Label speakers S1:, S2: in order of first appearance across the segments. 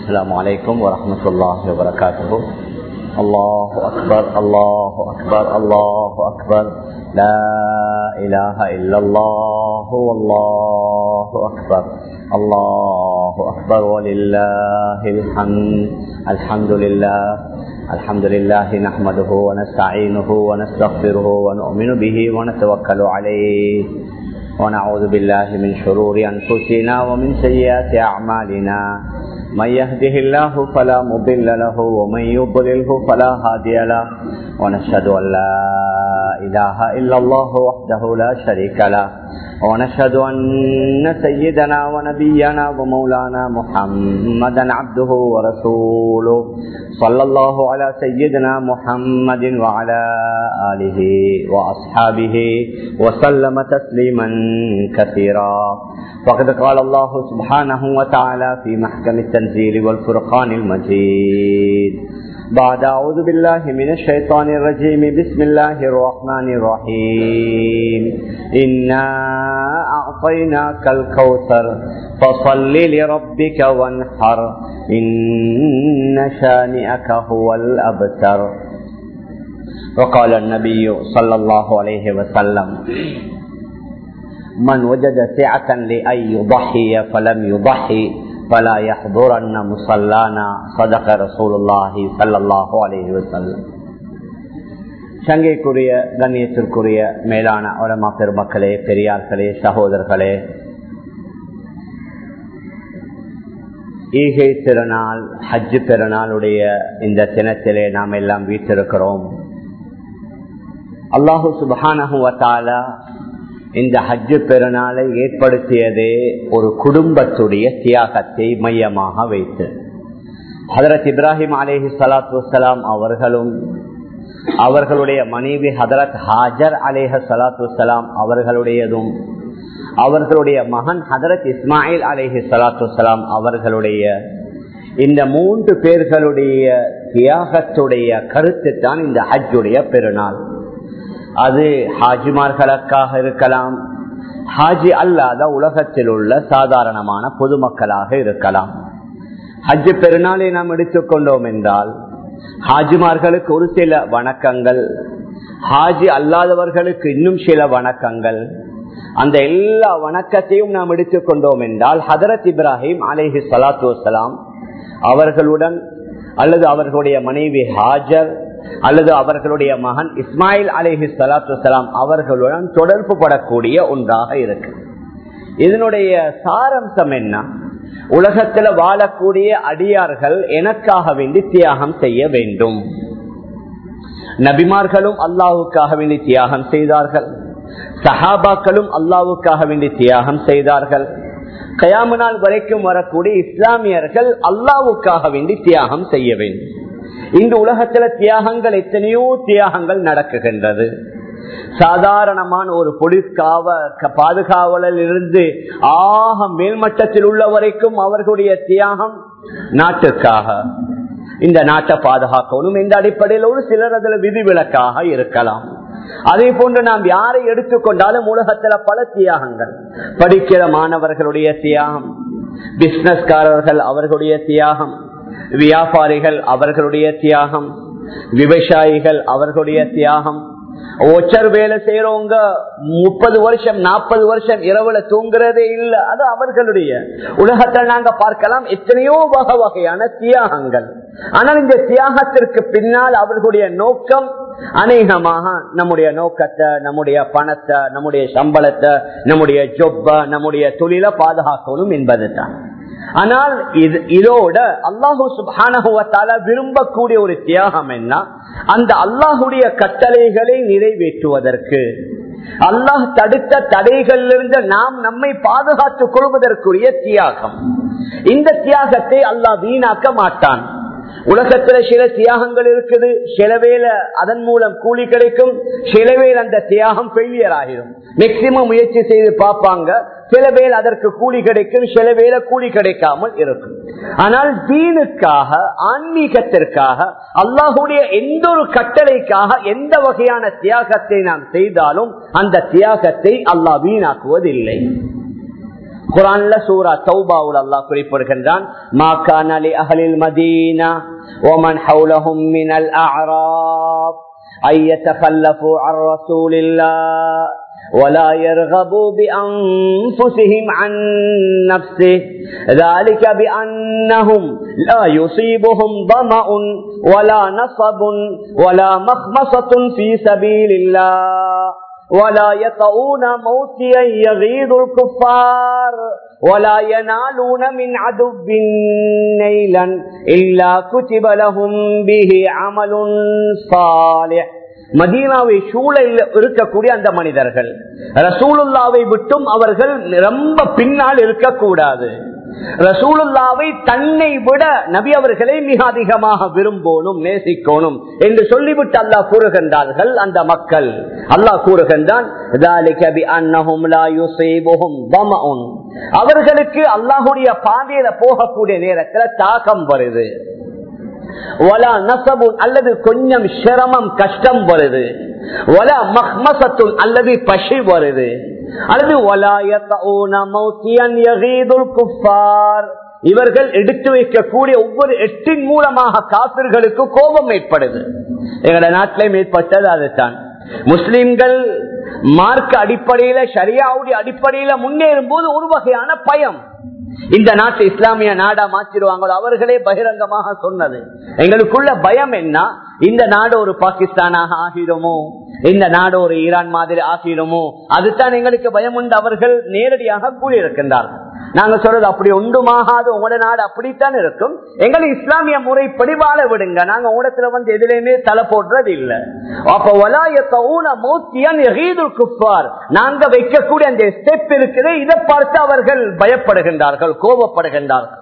S1: السلام عليكم ورحمة الله وبركاته الله أكبر الله أكبر الله أكبر لا إله إلا الله والله أكبر الله أكبر ولله الحمد الحمد لله الحمد لله نحمده ونستعينه ونستغفره ونؤمن به ونتوكل عليه ونعوذ بالله من شرور أنفسنا ومن سيئات أعمالنا من يهده الله فلا مضل له ومن يضلله فلا هادي له ونشهد أن لا إله إلا الله وحده لا شريك له ونشهد أن سيدنا ونبينا ومولانا محمدا عبده ورسوله صلى الله على سيدنا محمد وعلى آله وأصحابه وسلم تسليما كثيرا فقد قال الله سبحانه وتعالى في محكم التنزيل والفرقان المجيد بعد أعوذ بالله من الشيطان الرجيم بسم الله الرحمن الرحيم إنا أعطيناك الكوثر فصل لربك وانحر إن شانئك هو الأبتر وقال النبي صلى الله عليه وسلم من وجد سعة لأن يضحي فلم يضحي فلا يحضرن مصلانا صدق رسول الله صلى الله عليه وسلم சங்கைக்குரிய கண்ணியத்திற்குரிய மேலான உலமா பெருமக்களே பெரியார்களே சகோதரர்களே ஈகை திருநாள் ஹஜ்ஜு பெருநாளுடைய இந்த தினத்திலே நாம் எல்லாம் வீட்டிருக்கிறோம் அல்லாஹு சுபானகுவத்தால இந்த ஹஜ்ஜு பெருநாளை ஏற்படுத்தியதே ஒரு குடும்பத்துடைய தியாகத்தை மையமாக வைத்து ஹதரத் இப்ராஹிம் அலேஹி சலாத்து வலாம் அவர்களும் அவர்களுடைய மனைவி ஹதரத் ஹாஜர் அலேஹ சலாத்து வலாம் அவர்களுடையதும் அவர்களுடைய மகன் ஹதரத் இஸ்மாயில் அலேஹி சலாத்து வலாம் அவர்களுடைய இந்த மூன்று பேர்களுடைய தியாகத்துடைய கருத்து தான் இந்த ஹஜ்ஜுடைய பெருநாள் அது ஹாஜிமார்களுக்காக இருக்கலாம் ஹாஜி அல்லாத உலகத்தில் உள்ள சாதாரணமான பொதுமக்களாக இருக்கலாம் ஹஜ்ஜு பெருநாளை நாம் எடுத்துக்கொண்டோம் என்றால் ஹாஜிமார்களுக்கு ஒரு சில வணக்கங்கள் ஹாஜி அல்லாதவர்களுக்கு இன்னும் சில வணக்கங்கள் அந்த எல்லா வணக்கத்தையும் நாம் எடுத்துக்கொண்டோம் என்றால் ஹதரத் இப்ராஹிம் அலேஹி சலாத்து வலாம் அவர்களுடன் அல்லது அவர்களுடைய மனைவி ஹாஜர் அல்லது அவர்களுடைய மகன் இஸ்மாயில் அலேஹி சலாத்து வலாம் அவர்களுடன் தொடர்பு படக்கூடிய ஒன்றாக இருக்கு இதனுடைய சாரம்சம் என்ன உலகத்துல வாழக்கூடிய அடியார்கள் எனக்காக வேண்டி தியாகம் செய்ய வேண்டும் நபிமார்களும் அல்லாவுக்காக வேண்டி தியாகம் செய்தார்கள் சஹாபாக்களும் அல்லாவுக்காக வேண்டி தியாகம் செய்தார்கள் கயாமு நாள் வரைக்கும் வரக்கூடிய இஸ்லாமியர்கள் அல்லாவுக்காக வேண்டி தியாகம் செய்ய வேண்டும் இந்த உலகத்துல தியாகங்கள் எத்தனையோ தியாகங்கள் நடக்குகின்றது சாதாரணமான ஒரு போலீஸ் காவ பாதுகாவலில் இருந்து ஆக மேல்மட்டத்தில் உள்ள வரைக்கும் அவர்களுடைய தியாகம் நாட்டுக்காக இந்த நாட்டை பாதுகாக்கணும் இந்த அடிப்படையில் ஒரு சிலர் அதுல விதிவிலக்காக இருக்கலாம் அதே போன்று நாம் யாரை எடுத்துக்கொண்டாலும் உலகத்துல பல தியாகங்கள் படிக்கிற மாணவர்களுடைய தியாகம் பிசினஸ்காரர்கள் அவர்களுடைய தியாகம் வியாபாரிகள் அவர்களுடைய தியாகம் விவசாயிகள் அவர்களுடைய தியாகம் ஒச்சர் வேலை செய்யறவங்க முப்பது வருஷம் நாற்பது வருஷம் இரவுல தூங்குறதே இல்லை அது அவர்களுடைய உலகத்தில் நாங்க பார்க்கலாம் எத்தனையோ வகை வகையான தியாகங்கள் ஆனால் இந்த தியாகத்திற்கு பின்னால் அவர்களுடைய நோக்கம் அநேகமாக நம்முடைய நோக்கத்தை நம்முடைய பணத்தை நம்முடைய சம்பளத்தை நம்முடைய ஜொப்ப நம்முடைய தொழிலை பாதுகாக்கணும் என்பது தான் ஆனால் இது இதோட அல்லாஹூ சுபானகுவத்தால விரும்பக்கூடிய ஒரு தியாகம் என்ன அந்த அல்லாஹுடைய கட்டளைகளை நிறைவேற்றுவதற்கு அல்லாஹ் தடுத்த தடைகளிலிருந்து நாம் நம்மை பாதுகாத்துக் கொள்வதற்குரிய தியாகம் இந்த தியாகத்தை அல்லாஹ் வீணாக்க மாட்டான் உலகத்துல சில தியாகங்கள் இருக்குது சில வேலை அதன் மூலம் கூலி கிடைக்கும் சில வேலை அந்த தியாகம் ஃபெயிலியர் ஆகிடும் மேக்சிமம் முயற்சி செய்து பார்ப்பாங்க சில வேலை அதற்கு கூலி கிடைக்கும் சில வேலை கூலி கிடைக்காமல் இருக்கும் ஆனால் தீனுக்காக ஆன்மீகத்திற்காக அல்லாஹுடைய எந்த ஒரு கட்டளைக்காக எந்த வகையான தியாகத்தை நாம் செய்தாலும் அந்த தியாகத்தை அல்லாஹ் வீணாக்குவதில்லை குரான்ல சூரா தௌபாவுல் அல்லாஹ் குறிப்பிடுகின்றான் மா கான லி அஹ்லில் மதீனா ومن حولهم من الأعراب أن يتخلفوا عن رسول الله ولا يرغبوا بأنفسهم عن نفسه ذلك بأنهم لا يصيبهم ضمأ ولا نصب ولا مخمصة في سبيل الله ولا يطؤون موتيا يغيظ الكفار ولا ينالون من عدو نيلا إلا كتب لهم به عمل صالح மதீனாவை சூழலில் இருக்கக்கூடிய அந்த மனிதர்கள் ரசூலுல்லாவை விட்டும் அவர்கள் ரொம்ப பின்னால் இருக்கக்கூடாது ரசூலுல்லாவை தன்னை விட நபி அவர்களை மிக அதிகமாக விரும்போனும் நேசிக்கணும் என்று சொல்லிவிட்டு அல்லாஹ் கூறுகின்றார்கள் அந்த மக்கள் அல்லாஹ் கூறுகின்றான் அவர்களுக்கு அல்லாஹுடைய பாதையில போகக்கூடிய நேரத்தில் தாகம் வருது வலா நசபுன் அல்லது கொஞ்சம் சிரமம் கஷ்டம் வருது வலா மஹ்மசத்துன் அல்லது பசி வருது அல்லது இவர்கள் எடுத்து வைக்கக்கூடிய ஒவ்வொரு எட்டின் மூலமாக காப்பிர்களுக்கு கோபம் ஏற்படுது எங்களோட நாட்டிலையும் ஏற்பட்டது அதுதான் முஸ்லிம்கள் மார்க்க அடிப்படையில சரியாவுடைய அடிப்படையில முன்னேறும் போது ஒரு வகையான பயம் இந்த நாட்டு இஸ்லாமிய நாடா மாற்றிடுவாங்களோ அவர்களே பகிரங்கமாக சொன்னது எங்களுக்குள்ள பயம் என்ன இந்த நாடு ஒரு பாகிஸ்தானாக ஆகிடுமோ இந்த நாடு ஒரு ஈரான் மாதிரி ஆகிடுமோ அதுதான் எங்களுக்கு பயம் உண்டு அவர்கள் நேரடியாக கூறியிருக்கின்றார்கள் நாங்க சொல்றது அப்படி ஒன்றுமாகாது உங்களோட நாடு அப்படித்தான் இருக்கும் எங்களை இஸ்லாமிய முறைப்படி வாழ விடுங்க நாங்க ஊடத்துல வந்து எதுலையுமே தலை போடுறது இல்ல அப்ப குப்பார் நாங்க வைக்கக்கூடிய அந்த ஸ்டெப் இருக்குது இதை பார்த்து அவர்கள் பயப்படுகின்றார்கள் கோபப்படுகின்றார்கள்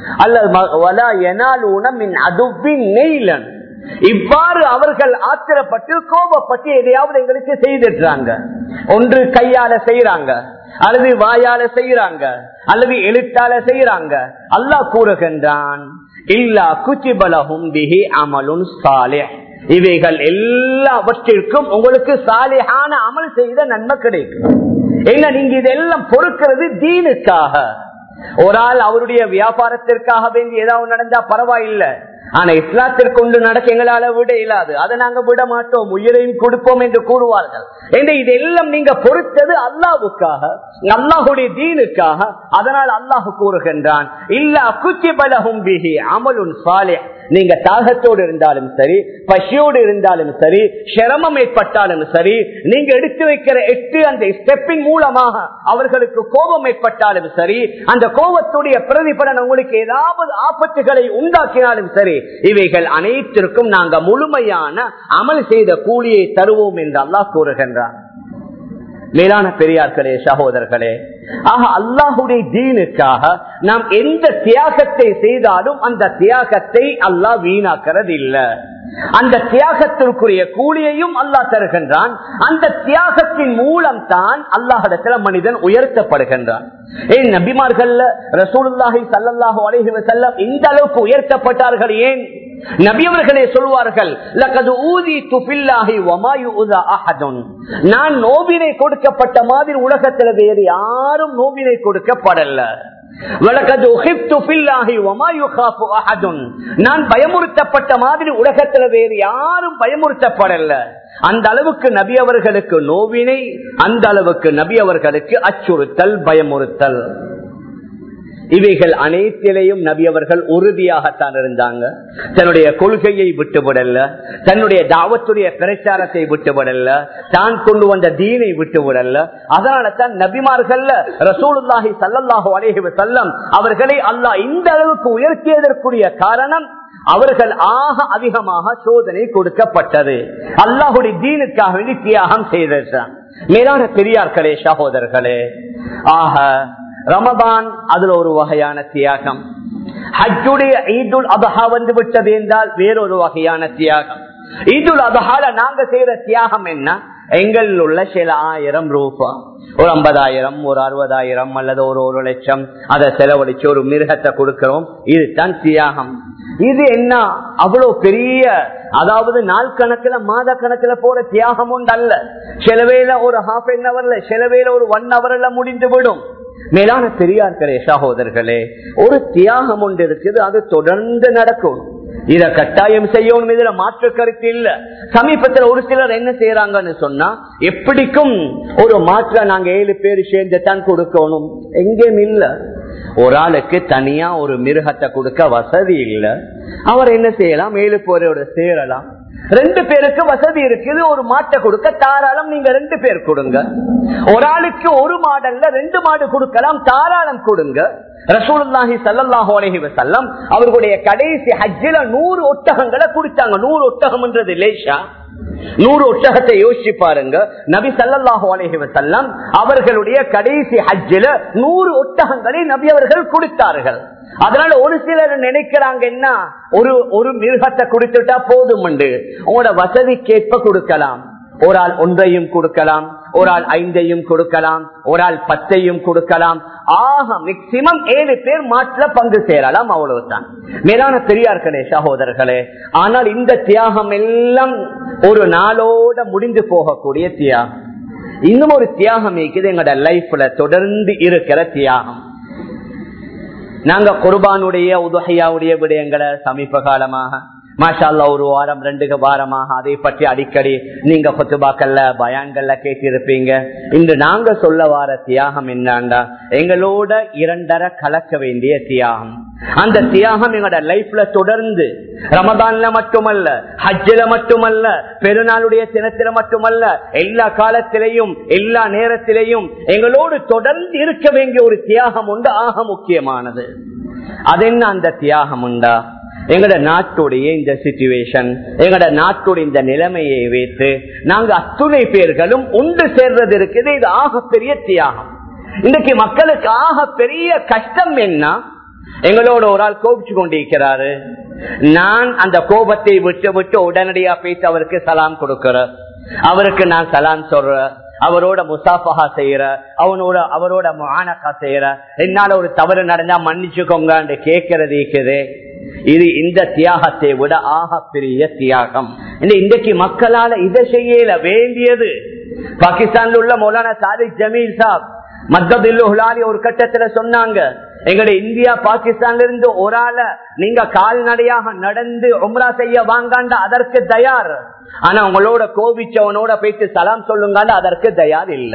S1: அல்லது இவ்வாறு அவர்கள் ஆத்திரப்பட்டு கோபப்பட்டு எதையாவது எங்களுக்கு செய்துடுறாங்க ஒன்று கையால செய்யறாங்க அல்லது வாயால செய்யறாங்க அல்லது எழுத்தால செய்யறாங்க அல்லாஹ் கூறுகின்றான் இல்லா குச்சிபலகும் பிஹி அமலுன் சாலே இவைகள் எல்லாவற்றிற்கும் உங்களுக்கு சாலையான அமல் செய்த நன்மை கிடைக்கும் என்ன நீங்க இதெல்லாம் பொறுக்கிறது தீனுக்காக ஒரு ஆள் அவருடைய வியாபாரத்திற்காக வேண்டி ஏதாவது நடந்தா பரவாயில்லை ஆனா இஸ்லாத்திற்கு கொண்டு நடக்க எங்களால விட இயலாது அதை நாங்க விட மாட்டோம் உயிரையும் கொடுப்போம் என்று கூறுவார்கள் என்று இதெல்லாம் நீங்க பொறுத்தது அல்லாவுக்காக அல்லாஹுடைய தீனுக்காக அதனால் அல்லாஹு கூறுகின்றான் இல்ல அக்குச்சி பலகும் பிஹி அமலுன் சாலே நீங்க தாகத்தோடு இருந்தாலும் சரி பசியோடு இருந்தாலும் சரி சிரமம் ஏற்பட்டாலும் சரி நீங்க எடுத்து வைக்கிற எட்டு அந்த ஸ்டெப்பின் மூலமாக அவர்களுக்கு கோபம் ஏற்பட்டாலும் சரி அந்த கோபத்துடைய பிரதிபலன் உங்களுக்கு ஏதாவது ஆபத்துகளை உண்டாக்கினாலும் சரி இவைகள் அனைத்திற்கும் நாங்க முழுமையான அமல் செய்த கூலியை தருவோம் என்று அல்லாஹ் கூறுகின்றார் மேலான பெரியார்களே சகோதரர்களே ஆக அல்லாஹுடைய தீனுக்காக நாம் எந்த தியாகத்தை செய்தாலும் அந்த தியாகத்தை அல்லாஹ் வீணாக்கிறது இல்லை அந்த தியாகத்திற்குரிய கூலியையும் அல்லாஹ் தருகின்றான் அந்த தியாகத்தின் மூலம் தான் அல்லாஹிடத்துல மனிதன் உயர்த்தப்படுகின்றான் ஏன் நபிமார்கள் ரசூலுல்லாஹி சல்லாஹூ அலஹி வசல்லம் இந்த அளவுக்கு உயர்த்தப்பட்டார்கள் ஏன் நபியவர்களே சொல்வார்கள் நான் நோவினை கொடுக்கப்பட்ட மாதிரி உலகத்தில் வேறு யாரும் நோவினை கொடுக்கப்படல நான் பயமுறுத்தப்பட்ட மாதிரி உலகத்துல வேறு யாரும் பயமுறுத்தப்படல அந்த அளவுக்கு நபி அவர்களுக்கு நோவினை அந்த அளவுக்கு நபி அவர்களுக்கு அச்சுறுத்தல் பயமுறுத்தல் இவைகள் அனைத்திலையும் நபி அவர்கள் உறுதியாகத்தான் இருந்தாங்க தன்னுடைய கொள்கையை விட்டுவிடல தன்னுடைய தாவத்துடைய பிரச்சாரத்தை விட்டுவிடல தான் கொண்டு வந்த தீனை விட்டுவிடல அதனால தான் நபிமார்கள் ரசூலுல்லாஹி சல்லாஹு அலேஹி செல்லம் அவர்களை அல்லாஹ் இந்த அளவுக்கு உயர்த்தியதற்குரிய காரணம் அவர்கள் ஆக அதிகமாக சோதனை கொடுக்கப்பட்டது அல்லாஹுடைய தீனுக்காக வேண்டி தியாகம் செய்தான் மேலான பெரியார்களே சகோதரர்களே ஆக ரமதான் அதுல ஒரு வகையான தியாகம் ஹஜ்ஜுடைய ஈதுல் அதஹா வந்து விட்டது என்றால் வேறொரு வகையான தியாகம் ஈதுல் அதஹால நாங்க செய்யற தியாகம் என்ன எங்கள் உள்ள சில ஆயிரம் ரூபாய் ஒரு ஐம்பதாயிரம் ஒரு அறுபதாயிரம் அல்லது ஒரு ஒரு லட்சம் அதை செலவழிச்சு ஒரு மிருகத்தை கொடுக்கிறோம் இதுதான் தியாகம் இது என்ன அவ்வளவு பெரிய அதாவது நாள் கணக்குல மாத கணக்குல போற தியாகம் உண்டு அல்ல சிலவேல ஒரு ஹாஃப் அன் அவர்ல சிலவேல ஒரு ஒன் ஹவர்ல முடிந்து விடும் மேலான பெரியார்களே சகோதரர்களே ஒரு தியாகம் ஒன்று இருக்குது அது தொடர்ந்து நடக்கும் இத கட்டாயம் செய்யணும் இதுல மாற்று கருத்து இல்ல சமீபத்துல ஒரு சிலர் என்ன செய்யறாங்கன்னு சொன்னா எப்படிக்கும் ஒரு மாற்ற நாங்க ஏழு பேர் சேர்ந்து தான் கொடுக்கணும் எங்கேயும் இல்ல ஒரு ஆளுக்கு தனியா ஒரு மிருகத்தை கொடுக்க வசதி இல்ல அவர் என்ன செய்யலாம் ஏழு பேரோட சேரலாம் ரெண்டு பேருக்கு வசதி இருக்குது ஒரு மாட்டை கொடுக்க தாராளம் நீங்க ரெண்டு பேர் கொடுங்க ஒரு ஆளுக்கு ஒரு மாடல்ல ரெண்டு மாடு கொடுக்கலாம் தாராளம் கொடுங்க ரசூலுல்லாஹி சல்லாஹூ அலஹி வசல்லம் அவர்களுடைய கடைசி ஹஜ்ஜில நூறு ஒட்டகங்களை கொடுத்தாங்க நூறு ஒட்டகம்ன்றது லேஷா நூறு ஒட்டகத்தை யோசிச்சு பாருங்க நபி சல்லாஹூ அலஹி வசல்லம் அவர்களுடைய கடைசி ஹஜ்ஜில நூறு ஒட்டகங்களை நபி அவர்கள் கொடுத்தார்கள் அதனால ஒரு சிலர் நினைக்கிறாங்க என்ன ஒரு ஒரு மிருகத்தை கொடுத்துட்டா போதும் உங்களோட வசதிக்கேற்ப கொடுக்கலாம் ஒரு ஆள் ஒன்றையும் கொடுக்கலாம் ஒரு ஆள் ஐந்தையும் கொடுக்கலாம் ஒரு ஆள் பத்தையும் கொடுக்கலாம் ஆக மேக்சிமம் ஏழு பேர் மாற்ற பங்கு சேரலாம் அவ்வளவுதான் மேலான பெரியார்களே சகோதரர்களே ஆனால் இந்த தியாகம் எல்லாம் ஒரு நாளோட முடிந்து போகக்கூடிய தியாகம் இன்னும் ஒரு தியாகம் இருக்குது எங்களோட லைஃப்ல தொடர்ந்து இருக்கிற தியாகம் நாங்க குர்பானுடைய உதகையாவுடைய விடயங்களை சமீப காலமாக மாஷால்லா ஒரு வாரம் ரெண்டு வாரமாக அதை பற்றி அடிக்கடி நீங்க கொத்துபாக்கல்ல பயான்கள்ல கேட்டிருப்பீங்க இன்று நாங்க சொல்ல வார தியாகம் என்னண்டா எங்களோட இரண்டரை கலக்க வேண்டிய தியாகம் அந்த தியாகம் எங்களோட லைஃப்ல தொடர்ந்து ரமதான்ல மட்டுமல்ல ஹஜ்ஜில மட்டுமல்ல பெருநாளுடைய தினத்தில மட்டுமல்ல எல்லா காலத்திலையும் எல்லா நேரத்திலையும் எங்களோடு தொடர்ந்து இருக்க வேண்டிய ஒரு தியாகம் உண்டு ஆக முக்கியமானது அது என்ன அந்த தியாகம் உண்டா எங்கட நாட்டுடைய இந்த சிச்சுவேஷன் எங்கட நாட்டுடைய இந்த நிலைமையை வைத்து நாங்க அத்துணை பேர்களும் ஒன்று சேர்றது இருக்குது இது ஆக பெரிய தியாகம் இன்னைக்கு மக்களுக்கு ஆக பெரிய கஷ்டம் என்ன எங்களோட ஒரு ஆள் கோபிச்சு கொண்டிருக்கிறாரு நான் அந்த கோபத்தை விட்டு விட்டு உடனடியா பேசி அவருக்கு சலாம் கொடுக்கிற அவருக்கு நான் சலாம் சொல்றேன் அவரோட முசாஃபஹா செய்யற அவனோட அவரோட மானக்கா செய்யற என்னால ஒரு தவறு நடந்தா மன்னிச்சுக்கோங்க கேட்கறது இருக்குது இது இந்த தியாகத்தை விட ஆக பெரிய தியாகம் இன்றைக்கு மக்களால இதை செய்யல வேண்டியது பாகிஸ்தான்ல உள்ள மௌலானா சாதிக் ஜமீல் சாப் மத்தபில்லாலி ஒரு கட்டத்துல சொன்னாங்க எங்களுடைய இந்தியா பாகிஸ்தான்ல இருந்து ஒரு ஆள நீங்க கால்நடையாக நடந்து உம்ரா செய்ய வாங்காண்ட அதற்கு தயார் ஆனா உங்களோட கோபிச்சவனோட போயிட்டு சலாம் சொல்லுங்க அதற்கு தயார் இல்ல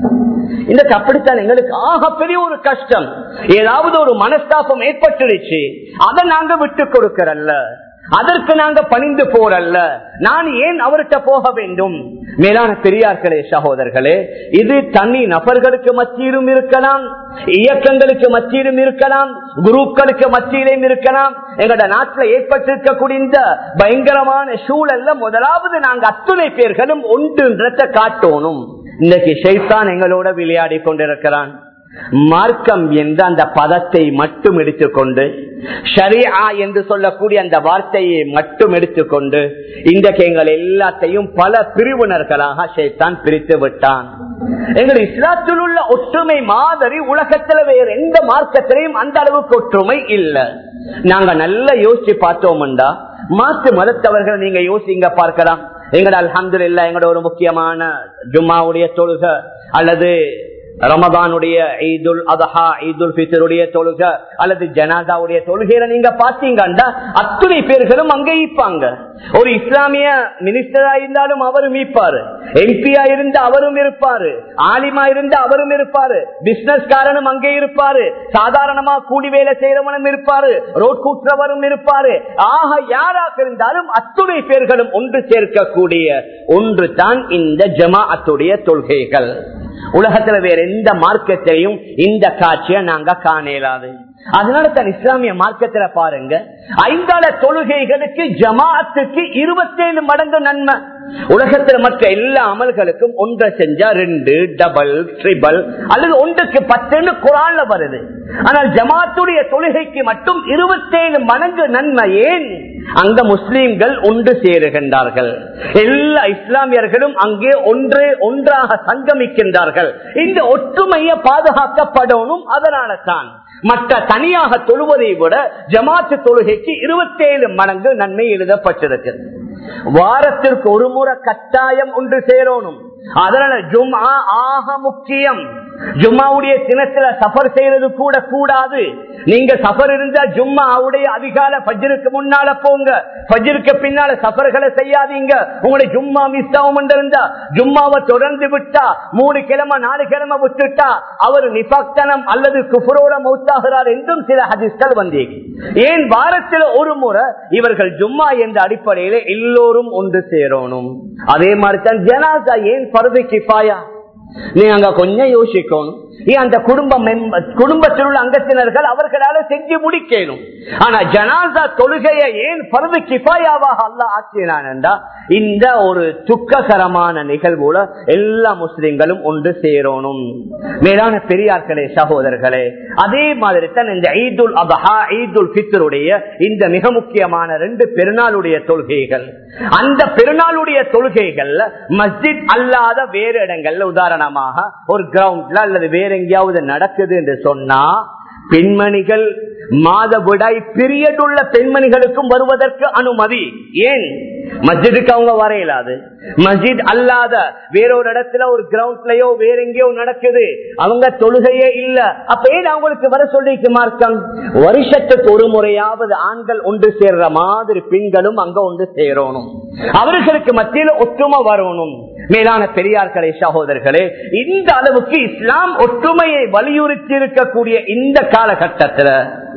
S1: இந்த அப்படித்தான் எங்களுக்கு ஆக பெரிய ஒரு கஷ்டம் ஏதாவது ஒரு மனஸ்தாபம் ஏற்பட்டுருச்சு அதை நாங்க விட்டு கொடுக்கறல்ல அதற்கு நாங்க பணிந்து போறல்ல நான் ஏன் அவர்கிட்ட போக வேண்டும் மேலான பெரியார்களே சகோதரர்களே இது தனி நபர்களுக்கு மத்தியிலும் இருக்கலாம் இயக்கங்களுக்கு மத்தியிலும் இருக்கலாம் குரூப்களுக்கு மத்தியிலும் இருக்கலாம் எங்களோட நாட்டில் ஏற்பட்டிருக்கக்கூடிய இந்த பயங்கரமான சூழல்ல முதலாவது நாங்க அத்துணை பேர்களும் ஒன்றுன்றத காட்டணும் இன்னைக்கு ஷைத்தான் எங்களோட விளையாடி கொண்டிருக்கிறான் மார்க்கம் என்ற அந்த பதத்தை மட்டும் எடுத்துக்கொண்டு ஷரியா என்று சொல்லக்கூடிய அந்த வார்த்தையை மட்டும் எடுத்துக்கொண்டு இன்றைக்கு எங்கள் எல்லாத்தையும் பல பிரிவினர்களாக ஷைத்தான் பிரித்து விட்டான் எங்கள் இஸ்லாத்தில் உள்ள ஒற்றுமை மாதிரி உலகத்துல வேற எந்த மார்க்கத்திலையும் அந்த அளவுக்கு ஒற்றுமை இல்லை நாங்க நல்லா யோசிச்சு பார்த்தோம்டா மாற்று மதத்தவர்கள் நீங்க யோசிங்க பார்க்கலாம் எங்கட அலமது இல்ல எங்கட ஒரு முக்கியமான ஜும்மாவுடைய தொழுகை அல்லது ரமதானுடைய ஈதுல் அதஹா ஈதுல் பித்தருடைய தொழுகை அல்லது ஜனாதாவுடைய தொழுகையில நீங்க பாத்தீங்கன்னா அத்துணை பேர்களும் அங்கே ஈப்பாங்க ஒரு இஸ்லாமிய மினிஸ்டரா இருந்தாலும் அவரும் ஈப்பாரு எம்பியா இருந்து அவரும் இருப்பாரு ஆலிமா இருந்து அவரும் இருப்பாரு பிசினஸ் காரனும் அங்கே இருப்பாரு சாதாரணமா கூலி வேலை செய்யறவனும் இருப்பாரு ரோட் கூட்டுறவரும் இருப்பாரு ஆக யாராக இருந்தாலும் அத்துணை பேர்களும் ஒன்று சேர்க்கக்கூடிய ஒன்று தான் இந்த ஜமாஅத்துடைய தொழுகைகள் உலகத்துல வேற எந்த மார்க்கத்திலையும் இந்த காட்சியை நாங்க காணலாது அதனால தான் இஸ்லாமிய மார்க்கத்துல பாருங்க ஐந்தாள தொழுகைகளுக்கு ஜமாத்துக்கு இருபத்தேழு மடங்கு நன்மை உலகத்துல மற்ற எல்லா அமல்களுக்கும் ஒன்றை செஞ்சா ரெண்டு டபுள் ட்ரிபிள் அல்லது ஒன்றுக்கு பத்துன்னு குரான்ல வருது ஆனால் ஜமாத்துடைய தொழுகைக்கு மட்டும் இருபத்தேழு மடங்கு நன்மை ஏன் அங்க முஸ்லீம்கள் ஒன்று சேருகின்றார்கள் எல்லா இஸ்லாமியர்களும் அங்கே ஒன்றே ஒன்றாக சங்கமிக்கின்றார்கள் இந்த ஒற்றுமையை பாதுகாக்கப்படணும் அதனால தான் மற்ற தனியாக தொழுவதை விட ஜமாத்து தொழுகைக்கு இருபத்தேழு மடங்கு நன்மை எழுதப்பட்டிருக்கிறது வாரத்திற்கு ஒரு முறை கட்டாயம் ஒன்று சேரணும் அதனால ஜும்ஆ ஆக முக்கியம் ஜும்மாவுடைய தினத்துல சஃபர் செய்யறது கூட கூடாது நீங்க சஃபர் இருந்தா ஜும்மாவுடைய அதிகால பஜ்ருக்கு முன்னால போங்க பஜ்ருக்கு பின்னால சஃபர்களை செய்யாதீங்க உங்களுடைய ஜும்மா மிஸ் ஆகும் இருந்தா ஜும்மாவை தொடர்ந்து விட்டா மூணு கிழமை நாலு கிழமை விட்டுட்டா அவர் நிபக்தனம் அல்லது குஃபரோட மௌத்தாகிறார் என்றும் சில ஹதிஸ்கள் வந்தீங்க ஏன் வாரத்தில் ஒரு முறை இவர்கள் ஜும்மா என்ற அடிப்படையில எல்லோரும் ஒன்று சேரணும் அதே மாதிரி தான் ஜனாசா ஏன் பருது கிஃபாயா நீங்க கொஞ்சம் யோசிக்கணும் ஏன் அந்த குடும்ப குடும்பத்தில் உள்ள அங்கத்தினர்கள் அவர்களால செஞ்சு முடிக்கணும் ஆனா ஜனாசா தொழுகையை ஏன் பருது கிஃபாயாவாக அல்ல ஆக்கினான் என்றா இந்த ஒரு துக்ககரமான நிகழ்வுல எல்லா முஸ்லிம்களும் ஒன்று சேரணும் மேலான பெரியார்களே சகோதரர்களே அதே மாதிரி தான் இந்த ஈதுல் அபஹா ஈதுல் பித்தருடைய இந்த மிக முக்கியமான ரெண்டு பெருநாளுடைய தொழுகைகள் அந்த பெருநாளுடைய தொழுகைகள் மஸ்ஜித் அல்லாத வேறு இடங்கள்ல உதாரணமாக ஒரு கிரவுண்ட்ல அல்லது வேற எங்கேயாவது நடக்குது என்று சொன்னா பெண்மணிகள் மாதவிடாய் பீரியட் உள்ள பெண்மணிகளுக்கும் வருவதற்கு அனுமதி ஏன் மஸ்ஜிதுக்கு அவங்க வர இயலாது மஸ்ஜித் அல்லாத வேறொரு இடத்துல ஒரு கிரவுண்ட்லயோ வேற எங்கேயோ நடக்குது அவங்க தொழுகையே இல்ல அப்ப ஏன் அவங்களுக்கு வர சொல்லிக்கு மார்க்கம் வருஷத்துக்கு ஒரு முறையாவது ஆண்கள் ஒன்று சேர்ற மாதிரி பெண்களும் அங்க ஒன்று சேரணும் அவர்களுக்கு மத்தியில ஒற்றுமை வரணும் மேலான பெரியார்களே சகோதரர்களே இந்த அளவுக்கு இஸ்லாம் ஒற்றுமையை வலியுறுத்தி இருக்கக்கூடிய இந்த காலகட்டத்துல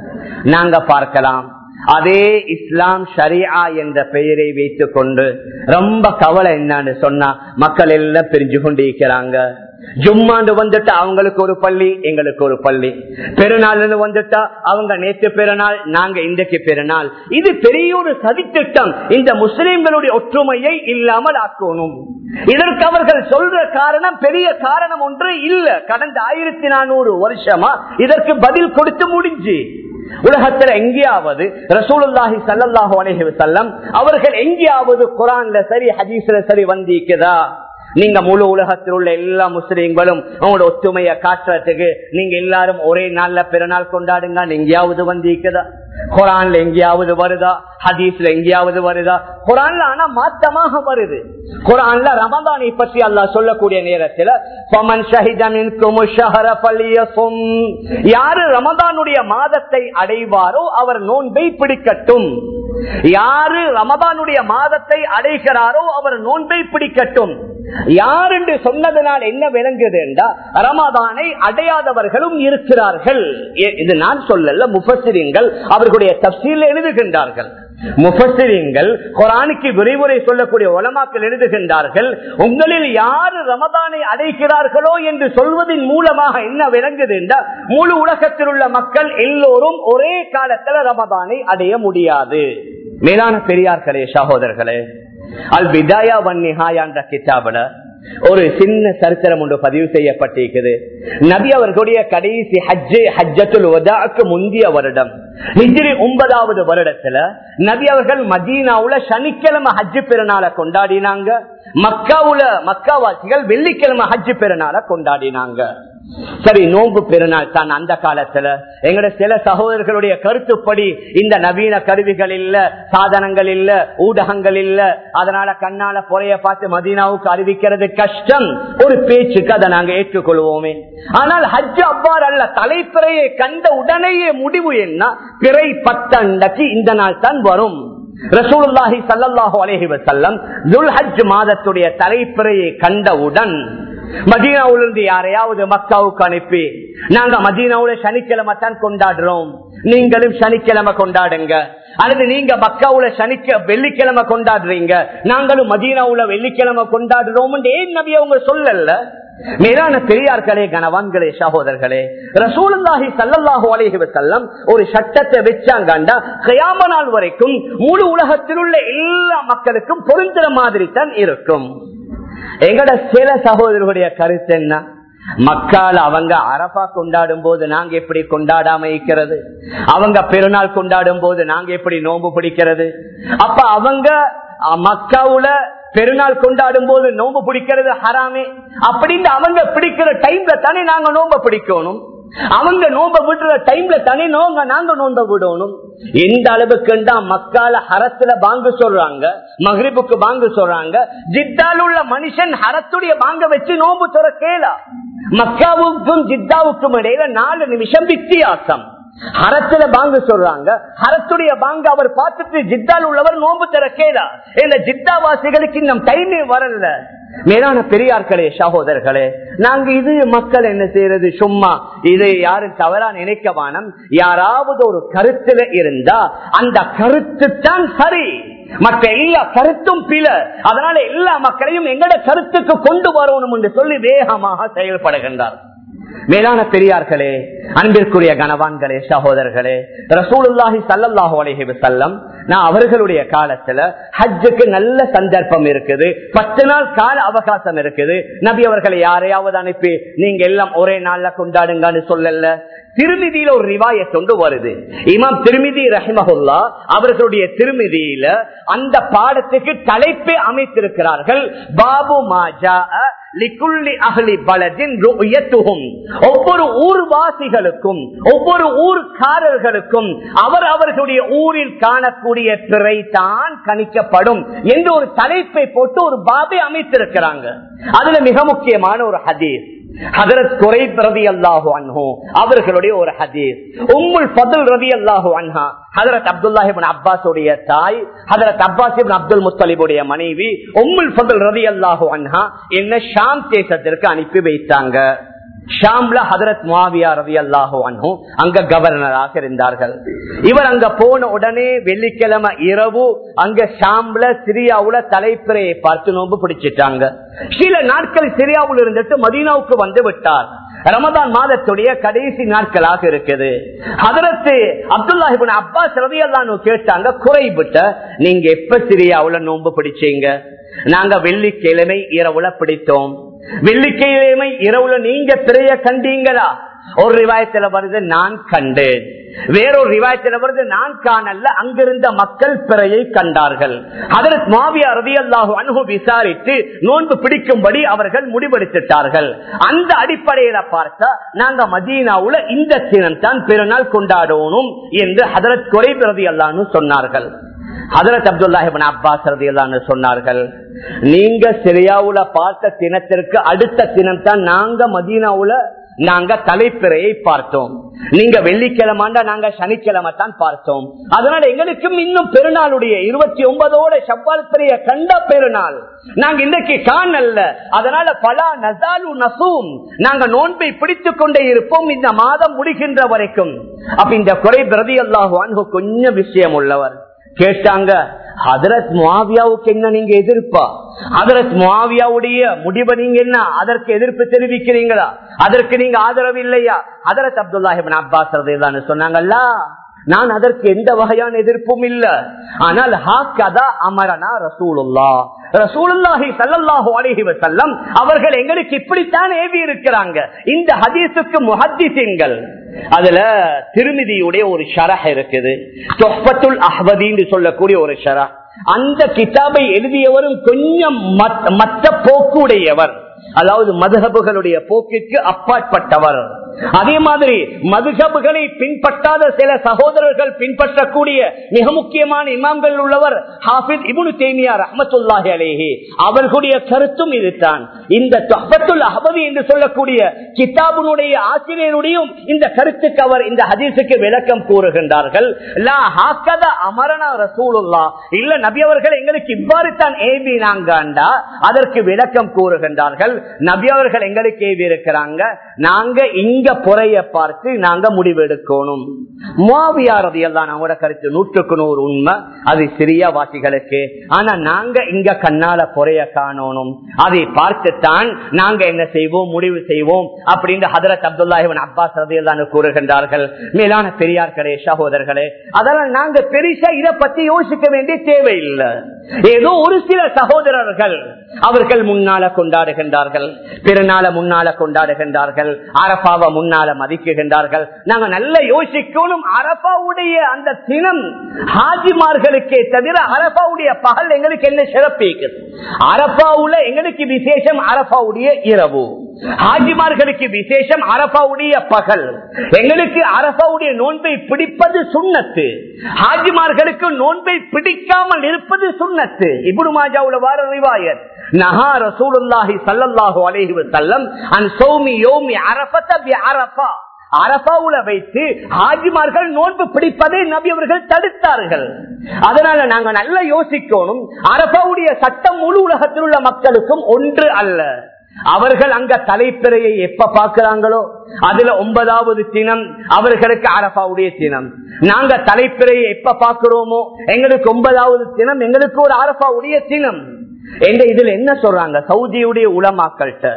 S1: நாங்க பார்க்கலாம் அதே இஸ்லாம் ஷரியா என்ற பெயரை வைத்துக் கொண்டு ரொம்ப கவலை என்னன்னு சொன்னா மக்கள் எல்லாம் பிரிஞ்சு கொண்டிருக்கிறாங்க ஜும்மாண்டு வந்துட்டா அவங்களுக்கு ஒரு பள்ளி எங்களுக்கு ஒரு பள்ளி பெருநாள் வந்துட்டா அவங்க நேற்று பெருநாள் நாங்க இன்றைக்கு பெருநாள் இது பெரிய ஒரு சதித்திட்டம் இந்த முஸ்லிம்களுடைய ஒற்றுமையை இல்லாமல் ஆக்கணும் இதற்கு அவர்கள் சொல்ற காரணம் பெரிய காரணம் ஒன்று இல்ல கடந்த ஆயிரத்தி நானூறு வருஷமா இதற்கு பதில் கொடுத்து முடிஞ்சு உலகத்துல எங்கேயாவது ரசூலுல்லாஹி சல்லாஹு அலஹி வசல்லம் அவர்கள் எங்கேயாவது குரான்ல சரி ஹதீஸ்ல சரி வந்திருக்குதா நீங்க முழு உலகத்தில் உள்ள எல்லா முஸ்லீம்களும் உங்களோட ஒற்றுமையை காட்டுறதுக்கு நீங்க எல்லாரும் ஒரே நாள்ல பிறநாள் கொண்டாடுங்க எங்கேயாவது வந்திருக்குதா குரான்ல எங்கேயாவது வருதா ஹதீஸ்ல எங்கேயாவது வருதா குரான்ல ஆனா மாற்றமாக வருது குரான்ல ரமதானை பற்றி அல்லா சொல்லக்கூடிய நேரத்தில் யாரு ரமதானுடைய மாதத்தை அடைவாரோ அவர் நோன்பை பிடிக்கட்டும் யாரு ரமதானுடைய மாதத்தை அடைகிறாரோ அவர் நோன்பை பிடிக்கட்டும் யார் என்று சொன்னதனால் என்ன விளங்குது என்றால் ரமதானை அடையாதவர்களும் இருக்கிறார்கள் இது நான் சொல்லல முஃபசிரிங்கள் அவர்களுடைய தப்சீல் எழுதுகின்றார்கள் முஃபசிரிங்கள் குரானுக்கு விரைவுரை சொல்லக்கூடிய உலமாக்கள் எழுதுகின்றார்கள் உங்களில் யார் ரமதானை அடைகிறார்களோ என்று சொல்வதன் மூலமாக என்ன விளங்குது என்றால் முழு உலகத்தில் உள்ள மக்கள் எல்லோரும் ஒரே காலத்தில் ரமதானை அடைய முடியாது மேலான பெரியார்களே சகோதரர்களே அல் விதாயா வன்னிஹாயா என்ற கிதாபுல ஒரு சின்ன சரித்திரம் ஒன்று பதிவு செய்யப்பட்டிருக்குது நபி அவர்களுடைய கடைசி ஹஜ்ஜே ஹஜ்ஜத்துல் வதாக்கு முந்தைய வருடம் ஹிஜ்ரி ஒன்பதாவது வருடத்துல நபி அவர்கள் மதீனாவுல சனிக்கிழமை ஹஜ்ஜு பெருநாளை கொண்டாடினாங்க மக்காவுல மக்காவாசிகள் வெள்ளிக்கிழமை ஹஜ்ஜு பெருநாளை கொண்டாடினாங்க சரி நோன்பு பெருநாள் தான் அந்த காலத்துல எங்கட சில சகோதரர்களுடைய கருத்துப்படி இந்த நவீன கருவிகள் இல்ல சாதனங்கள் இல்ல ஊடகங்கள் இல்ல அதனால கண்ணால பொறைய பார்த்து மதீனாவுக்கு அறிவிக்கிறது கஷ்டம் ஒரு பேச்சுக்கு அதை நாங்க ஏற்றுக்கொள்வோமே ஆனால் ஹஜ் அவ்வாறு அல்ல தலைப்பிறையை கண்ட உடனேயே முடிவு என்ன பிறை பத்தண்டக்கு இந்த நாள் தான் வரும் ரசூலுல்லாஹி சல்லாஹூ அலஹி வசல்லம் துல்ஹஜ் மாதத்துடைய தலைப்பிறையை கண்டவுடன் மதீனாவிலிருந்து யாரையாவது மக்காவுக்கு அனுப்பி நாங்க மதீனாவுல சனிக்கிழமை தான் கொண்டாடுறோம் நீங்களும் சனிக்கிழமை கொண்டாடுங்க அல்லது நீங்க மக்காவுல சனிக்க வெள்ளிக்கிழமை கொண்டாடுறீங்க நாங்களும் மதீனாவுல வெள்ளிக்கிழமை கொண்டாடுறோம் ஏன் நபி அவங்க சொல்லல மேலான பெரியார்களே கனவான்களே சகோதரர்களே ரசூலுல்லாஹி சல்லல்லாஹு அலைஹி வஸல்லம் ஒரு சட்டத்தை வச்சாங்கண்டா கயாம நாள் வரைக்கும் முழு உலகத்தில் உள்ள எல்லா மக்களுக்கும் பொருந்துற மாதிரி தான் இருக்கும் எங்கட சில சகோதரர்களுடைய கருத்து என்ன மக்கள் அவங்க அரபா கொண்டாடும் போது நாங்க எப்படி கொண்டாடாம இருக்கிறது அவங்க பெருநாள் கொண்டாடும் போது நாங்க எப்படி நோன்பு பிடிக்கிறது அப்ப அவங்க மக்காவுல பெருநாள் கொண்டாடும் போது நோன்பு பிடிக்கிறது ஹராமே அப்படின்னு அவங்க பிடிக்கிற டைம்ல தானே நாங்க நோன்ப பிடிக்கணும் அவங்க நோம்ப விடுற டைம்ல தானே நோங்க நாங்க நோம்ப விடணும் எந்த அளவுக்கு மக்கால ஹரத்துல பாங்கு சொல்றாங்க மஹ்ரிபுக்கு பாங்கு சொல்றாங்க ஜித்தால் உள்ள மனுஷன் ஹரத்துடைய பாங்க வச்சு நோம்பு துற கேளா மக்காவுக்கும் ஜித்தாவுக்கும் இடையில நாலு நிமிஷம் வித்தியாசம் ஹரத்துல பாங்க சொல்றாங்க ஹரத்துடைய பாங்க அவர் பார்த்துட்டு ஜித்தால் உள்ளவர் நோம்பு திறக்கேதா இந்த ஜித்தாவாசிகளுக்கு இன்னும் டைமே வரல மேலான பெரியார்களே சகோதரர்களே நாங்க இது மக்கள் என்ன செய்யறது சும்மா இது யாரும் தவறா நினைக்க வானம் யாராவது ஒரு கருத்துல இருந்தா அந்த கருத்து தான் சரி மற்ற எல்லா கருத்தும் பில அதனால எல்லா மக்களையும் எங்கட கருத்துக்கு கொண்டு வரணும் என்று சொல்லி வேகமாக செயல்படுகின்றார் மேலான பெரியார்களே அன்பிற்குரிய கனவான்களே சகோதரர்களே ரசூலுல்லாஹி சல்லாஹு அலஹி வசல்லம் நான் அவர்களுடைய காலத்துல ஹஜ்ஜுக்கு நல்ல சந்தர்ப்பம் இருக்குது பத்து நாள் கால அவகாசம் இருக்குது நபி அவர்களை யாரையாவது அனுப்பி நீங்க எல்லாம் ஒரே நாள்ல கொண்டாடுங்கன்னு சொல்லல திருமிதியில ஒரு ரிவாய கொண்டு வருது இமாம் திருமிதி ரஹிமஹுல்லா அவர்களுடைய திருமிதியில அந்த பாடத்துக்கு தலைப்பை அமைத்திருக்கிறார்கள் பாபு மாஜா ஒவ்வொரு ஊர்வாசிகளுக்கும் ஒவ்வொரு ஊர்காரர்களுக்கும் அவர் அவர்களுடைய ஊரில் காணக்கூடிய பிறை தான் கணிக்கப்படும் என்று ஒரு தலைப்பை போட்டு ஒரு பாபை அமைத்திருக்கிறாங்க அதுல மிக முக்கியமான ஒரு ஹதீஸ் ஹதரத் குறை ரவி அல்லாஹு அன்ஹோ அவர்களுடைய ஒரு ஹதீஸ் உம்முல் ஃபதுல் ரவி அல்லாஹு அன்ஹா ஹதரத் அப்துல்லாஹிபின் அப்பாஸுடைய தாய் ஹதரத் அப்பாஸ் அப்துல் முத்தலிபுடைய மனைவி உம்முல் ஃபதுல் ரவி அல்லாஹு அன்ஹா என்ன ஷாம் தேசத்திற்கு அனுப்பி வைத்தாங்க ஷாம்ல ஹதரத் மாவியா ரவி அல்லாஹோ அன்ஹும் அங்க கவர்னராக இருந்தார்கள் இவர் அங்க போன உடனே வெள்ளிக்கிழமை இரவு அங்க ஷாம்ல சிரியாவுல தலைப்பிறையை பார்த்து நோம்பு பிடிச்சிட்டாங்க சில நாட்கள் சிரியாவில் இருந்துட்டு மதீனாவுக்கு வந்து விட்டார் ரமதான் மாதத்துடைய கடைசி நாட்களாக இருக்குது அதற்கு அப்துல்லாஹிபின் அப்பாஸ் ரவி அல்லான்னு கேட்டாங்க குறைபிட்ட நீங்க எப்ப சிரியாவுல நோன்பு பிடிச்சீங்க நாங்க வெள்ளிக்கிழமை இரவுல பிடித்தோம் வெள்ளிக்கிழமை இரவுல நீங்க திரைய கண்டீங்களா ஒரு ரிவாயத்துல வருது நான் கண்டேன் வேறொரு ரிவாயத்துல வருது நான் காணல்ல அங்கிருந்த மக்கள் பிறையை கண்டார்கள் அதற்கு மாவியா ரவி அல்லாஹு அனுகு விசாரித்து நோன்பு பிடிக்கும்படி அவர்கள் முடிவெடுத்துட்டார்கள் அந்த அடிப்படையில பார்த்தா நாங்க மதீனாவுல இந்த தினம் தான் பெருநாள் கொண்டாடணும் என்று ஹதரத் குறை ரவி அல்லான்னு சொன்னார்கள் ஹதரத் அப்துல்லாஹிபின் அப்பாஸ் ரதி அல்லான்னு சொன்னார்கள் நீங்க சிரியாவுல பார்த்த தினத்திற்கு அடுத்த தினம் தான் நாங்க மதீனாவுல நாங்க தலைப்பிறையை பார்த்தோம் நீங்க வெள்ளிக்கிழமாண்டா நாங்க சனிக்கிழமை தான் பார்த்தோம் அதனால எங்களுக்கும் இன்னும் பெருநாளுடைய இருபத்தி ஒன்பதோட செவ்வால் பிறைய கண்ட பெருநாள் நாங்க இன்றைக்கு காணல்ல அதனால பல நசாலு நசூம் நாங்க நோன்பை பிடித்துக் கொண்டே இருப்போம் இந்த மாதம் முடிகின்ற வரைக்கும் அப்ப இந்த குறை பிரதி அல்லாஹு கொஞ்சம் விஷயம் உள்ளவர் கேட்டாங்க ஹதரத் முவாவியாவுக்கு என்ன நீங்க எதிர்ப்பா ஹதரத் முவாவியாவுடைய முடிவை நீங்க என்ன அதற்கு எதிர்ப்பு தெரிவிக்கிறீங்களா அதற்கு நீங்க ஆதரவு இல்லையா ஹதரத் அப்துல்லாஹிபின் அப்பாஸ் தான் சொன்னாங்கல்ல நான் அதற்கு எந்த வகையான எதிர்ப்பும் இல்ல ஆனால் ஹாக்கதா அமரனா ரசூலுல்லா ரசூலுல்லாஹி சல்லல்லாஹு அலைஹி வஸல்லம் அவர்கள் எங்களுக்கு இப்படித்தான் ஏவி இருக்கிறாங்க இந்த ஹதீஸுக்கு முஹத்திசீன்கள் அதுல திருமிதியுடைய ஒரு ஷரஹ் இருக்குது தொஹ்பத்துல் அஹ்வதின்னு சொல்லக்கூடிய ஒரு ஷரஹ் அந்த கிதாபை எழுதியவரும் கொஞ்சம் மற்ற போக்குடையவர் அதாவது மதுகபுகளுடைய போக்கிற்கு அப்பாற்பட்டவர் அதே மாதிரி மதுகபுகளை பின்பற்றாத சில சகோதரர்கள் பின்பற்றக்கூடிய மிக முக்கியமான இமாம்கள் உள்ளவர் ஹாபித் இபுனு தேமியா ரஹமத்துல்லாஹி அலேஹி அவர்களுடைய கருத்தும் இதுதான் இந்த தொஹபத்துல் அஹபதி என்று சொல்லக்கூடிய கிதாபுனுடைய ஆசிரியருடையும் இந்த கருத்துக்கு அவர் இந்த ஹதீஸுக்கு விளக்கம் கூறுகின்றார்கள் லா ஹாக்கத அமரனா ரசூலுல்லா இல்ல நபி அவர்கள் எங்களுக்கு இவ்வாறு தான் ஏவினாங்கண்டா அதற்கு விளக்கம் கூறுகின்றார்கள் நபி அவர்கள் எங்களுக்கு ஏவி இருக்கிறாங்க நாங்க இங்க புறைய பார்த்து நாங்க முடிவெடுக்கணும் மாவியாரதியல் தான் அவங்களோட கருத்து நூற்றுக்கு நூறு உண்மை அது சிறிய வாசிகளுக்கு ஆனா நாங்க இங்க கண்ணால புறைய காணணும் அதை பார்த்துத்தான் நாங்க என்ன செய்வோம் முடிவு செய்வோம் அப்படின்னு ஹதரத் அப்துல்லாஹிவன் அப்பாஸ் ரதியல்லான்னு கூறுகின்றார்கள் மேலான பெரியார்களே சகோதரர்களே அதனால் நாங்க பெருசா இதை பத்தி யோசிக்க வேண்டிய தேவையில்லை ஏதோ ஒரு சில சகோதரர்கள் அவர்கள் முன்னால கொண்டாடுகின்றார்கள் பிறநாள முன்னால கொண்டாடுகின்றார்கள் அரபாவை முன்னால மதிக்குகின்றார்கள் நாங்க நல்ல யோசிக்கணும் அரபாவுடைய அந்த தினம் ஹாஜிமார்களுக்கே தவிர அரபாவுடைய பகல் எங்களுக்கு என்ன சிறப்பு அரபாவுல எங்களுக்கு விசேஷம் அரபாவுடைய இரவு ஹாஜிமார்களுக்கு விசேஷம் அரபாவுடைய பகல் எங்களுக்கு அரபாவுடைய நோன்பை பிடிப்பது சுண்ணத்து ஹாஜிமார்களுக்கு நோன்பை பிடிக்காமல் இருப்பது சுண்ணத்து இபுடு மாஜாவுல வார ரிவாயத் நஹா ரசூலுல்லாஹி ஸல்லல்லாஹு அலைஹி வஸல்லம் அன் சௌமி யௌமி அரஃபத பி அரஃபா அரபாவுல வைத்து ஹாஜிமார்கள் நோன்பு பிடிப்பதை நபி அவர்கள் தடுத்தார்கள் அதனால நாங்க நல்லா யோசிக்கணும் அரபாவுடைய சட்டம் முழு உலகத்தில் உள்ள மக்களுக்கும் ஒன்று அல்ல அவர்கள் அங்க தலைப்பிறையை எப்ப பாக்குறாங்களோ அதுல ஒன்பதாவது தினம் அவர்களுக்கு அரபாவுடைய தினம் நாங்க தலைப்பிறையை எப்ப பாக்குறோமோ எங்களுக்கு ஒன்பதாவது தினம் எங்களுக்கு ஒரு அரபாவுடைய தினம் எங்க இதுல என்ன சொல்றாங்க சவுதியுடைய உலமாக்கள்கிட்ட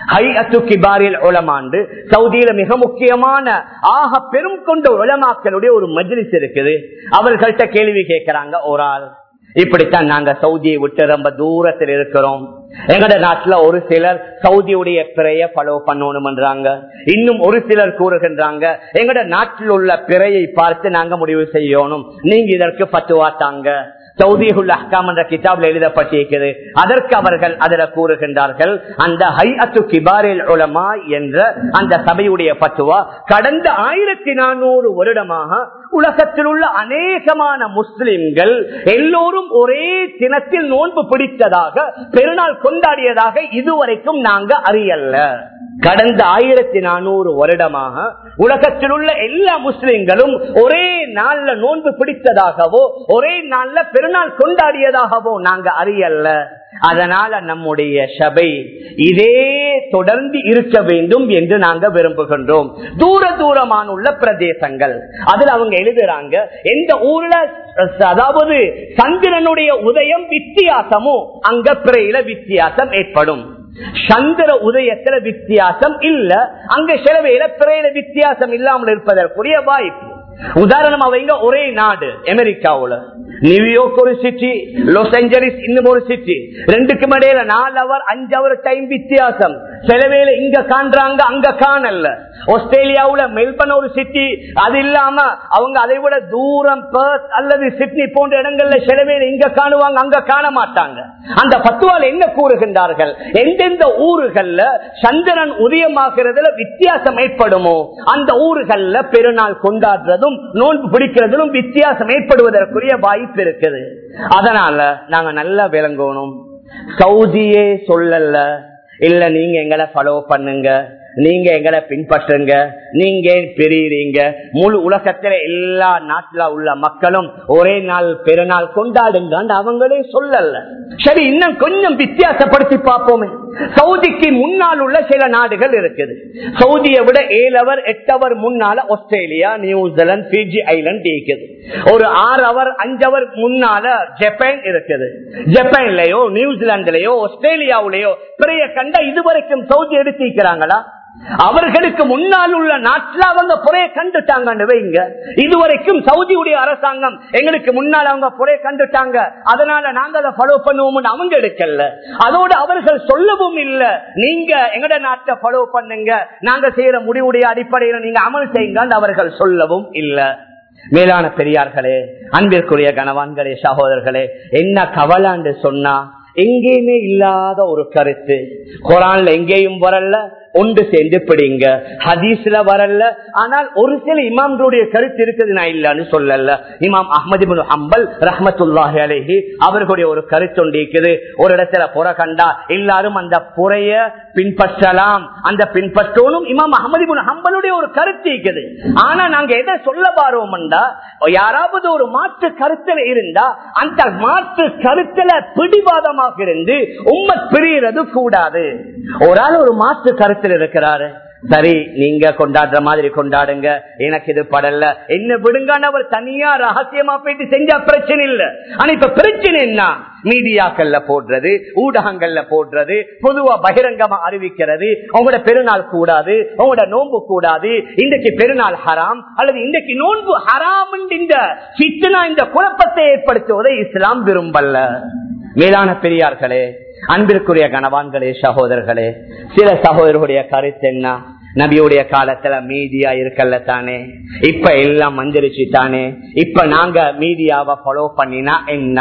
S1: உலமாண்டு சவுதியில மிக முக்கியமான ஆக பெரும் கொண்ட உலமாக்களுடைய ஒரு மஜ்லிஸ் இருக்குது அவர்கள்ட்ட கேள்வி கேட்கிறாங்க ஒரு ஆள் இப்படித்தான் நாங்க சவுதியை விட்டு ரொம்ப தூரத்தில் இருக்கிறோம் எங்கட நாட்டுல ஒரு சிலர் சவுதியுடைய பிறைய ஃபாலோ பண்ணணும்ன்றாங்க இன்னும் ஒரு சிலர் கூறுகின்றாங்க எங்கட நாட்டில் உள்ள பிறையை பார்த்து நாங்க முடிவு செய்யணும் நீங்க இதற்கு பத்துவாத்தாங்க சவுதியுள்ள அஹ்காம் என்ற கிதாபில் எழுதப்பட்டிருக்கிறது அதற்கு அவர்கள் அதில் கூறுகின்றார்கள் அந்த ஹை அத்து கிபாரில் உலமா என்ற அந்த சபையுடைய பத்துவா கடந்த ஆயிரத்தி நானூறு வருடமாக உலகத்தில் உள்ள அநேகமான முஸ்லிம்கள் எல்லோரும் ஒரே தினத்தில் நோன்பு பிடித்ததாக பெருநாள் கொண்டாடியதாக இதுவரைக்கும் நாங்க அறியல்ல கடந்த ஆயிரத்தி நானூறு வருடமாக உலகத்தில் உள்ள எல்லா முஸ்லிம்களும் ஒரே நாள்ல நோன்பு பிடித்ததாகவோ ஒரே நாள்ல பெருநாள் கொண்டாடியதாகவோ நாங்க அறியல்ல அதனால நம்முடைய சபை இதே தொடர்ந்து இருக்க வேண்டும் என்று நாங்க விரும்புகின்றோம் தூர தூரமான உள்ள பிரதேசங்கள் அதுல அவங்க எழுதுறாங்க எந்த ஊர்ல அதாவது சந்திரனுடைய உதயம் வித்தியாசமோ அங்க பிறையில வித்தியாசம் ஏற்படும் சந்திர உதயத்துல வித்தியாசம் இல்ல அங்க சிலவையில பிறையில வித்தியாசம் இல்லாமல் இருப்பதற்குரிய வாய்ப்பு உதாரணம் அவங்க ஒரே நாடு அமெரிக்காவுல நியூயார்க் ஒரு சிட்டி லாஸ் ஏஞ்சலிஸ் இன்னும் ஒரு சிட்டி ரெண்டுக்கும் இடையில நாலு அவர் அஞ்சு அவர் டைம் வித்தியாசம் சிலவேளை இங்க காண்றாங்க அங்க காணல ஆஸ்திரேலியாவுல மெல்பர்ன் ஒரு சிட்டி அது இல்லாம அவங்க அதை விட தூரம் பர்த் அல்லது சிட்னி போன்ற இடங்கள்ல சிலவேளை இங்க காணுவாங்க அங்க காண மாட்டாங்க அந்த பத்துவால் என்ன கூறுகின்றார்கள் எந்தெந்த ஊர்கள்ல சந்திரன் உதயமாகிறதுல வித்தியாசம் ஏற்படுமோ அந்த ஊர்கள்ல பெருநாள் கொண்டாடுறதும் நோன்பு பிடிக்கிறதும் வித்தியாசம் ஏற்படுவதற்குரிய வாய்ப்பு இருக்குது அதனால நாங்க நல்லா விளங்கணும் சவுதியே சொல்லல இல்ல நீங்க எங்களை ஃபாலோ பண்ணுங்க நீங்க எங்களை பின்பற்றுங்க நீங்க பெரியறீங்க முழு உலகத்துல எல்லா நாட்டுல உள்ள மக்களும் ஒரே நாள் பெருநாள் கொண்டாடுங்க அவங்களே சொல்லல சரி இன்னும் கொஞ்சம் வித்தியாசப்படுத்தி பார்ப்போமே சவுதிக்கு முன்னால் உள்ள சில நாடுகள் இருக்குது சவுதியை விட ஏழு அவர் எட்டு அவர் முன்னால ஆஸ்திரேலியா நியூசிலாந்து பிஜி ஐலண்ட் இருக்குது ஒரு ஆறு அவர் அஞ்சு அவர் முன்னால ஜப்பான் இருக்குது ஜப்பான்லயோ நியூசிலாந்துலயோ ஆஸ்திரேலியாவிலேயோ பெரிய கண்ட இதுவரைக்கும் சவுதி எடுத்திருக்கிறாங்களா அவர்களுக்கு முன்னால் உள்ள நாட்டில் அவங்க புறைய கண்டுட்டாங்க வைங்க இதுவரைக்கும் சவுதியுடைய அரசாங்கம் எங்களுக்கு முன்னால் அவங்க புறைய கண்டுட்டாங்க அதனால நாங்க அதை ஃபாலோ பண்ணுவோம் அவங்க எடுக்கல அதோடு அவர்கள் சொல்லவும் இல்ல நீங்க எங்கட நாட்டை ஃபாலோ பண்ணுங்க நாங்க செய்யற முடிவுடைய அடிப்படையில் நீங்க அமல் செய்யுங்க அவர்கள் சொல்லவும் இல்லை மேலான பெரியார்களே அன்பிற்குரிய கணவான்களே சகோதரர்களே என்ன கவலாண்டு சொன்னா எங்கேயுமே இல்லாத ஒரு கருத்து குரான்ல எங்கேயும் வரல ஒன்று சேர்ந்து பிடிங்க ஹதீஸ்ல வரல ஆனால் ஒரு சில இமாம்களுடைய கருத்து இருக்குது நான் இல்லன்னு சொல்லல இமாம் அஹமது அம்பல் ரஹமத்துல்லாஹி அலேஹி அவர்களுடைய ஒரு கருத்து ஒன்று இருக்குது ஒரு இடத்துல புற கண்டா எல்லாரும் அந்த புறைய பின்பற்றலாம் அந்த பின்பற்றோனும் இமாம் அஹமது ஹம்பலுடைய ஒரு கருத்து இருக்குது ஆனா நாங்க எதை சொல்ல பாரோம்டா யாராவது ஒரு மாற்று கருத்துல இருந்தா அந்த மாற்று கருத்துல பிடிவாதமாக இருந்து உண்மை பிரியறது கூடாது ஒரு ஆள் ஒரு மாற்று கருத்தில் இருக்கிறாரு சரி நீங்க கொண்டாடுற மாதிரி கொண்டாடுங்க எனக்கு இது படல என்ன விடுங்கன்னு அவர் தனியா ரகசியமா போயிட்டு செஞ்சா பிரச்சனை இல்ல ஆனா இப்ப பிரச்சனை என்ன மீடியாக்கள்ல போடுறது ஊடகங்கள்ல போடுறது பொதுவா பகிரங்கமா அறிவிக்கிறது உங்களோட பெருநாள் கூடாது உங்களோட நோன்பு கூடாது இன்றைக்கு பெருநாள் ஹராம் அல்லது இன்றைக்கு நோன்பு ஹராம் இந்த சித்தனா இந்த குழப்பத்தை ஏற்படுத்துவதை இஸ்லாம் விரும்பல்ல மேலான பெரியார்களே அன்பிற்குரிய கணவான்களே சகோதரர்களே சில சகோதரர்களுடைய கருத்து என்ன நபியுடைய காலத்துல மீடியா இருக்கல்ல தானே இப்ப எல்லாம் மந்திரிச்சு தானே இப்ப நாங்க மீடியாவை ஃபாலோ பண்ணினா என்ன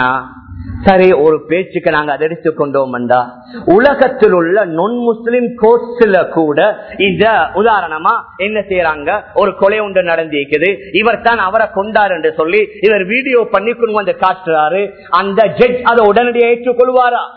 S1: சரி ஒரு பேச்சுக்கு நாங்க அதை எடுத்துக் கொண்டோம்டா உலகத்தில் உள்ள நொன் முஸ்லிம் கோர்ட்ஸ்ல கூட இத உதாரணமா என்ன செய்யறாங்க ஒரு கொலை ஒன்று நடந்திருக்குது இவர் தான் அவரை கொண்டாரு என்று சொல்லி இவர் வீடியோ பண்ணி கொண்டு வந்து காட்டுறாரு அந்த ஜட்ஜ் அதை உடனடியாக ஏற்றுக்கொள்வாரா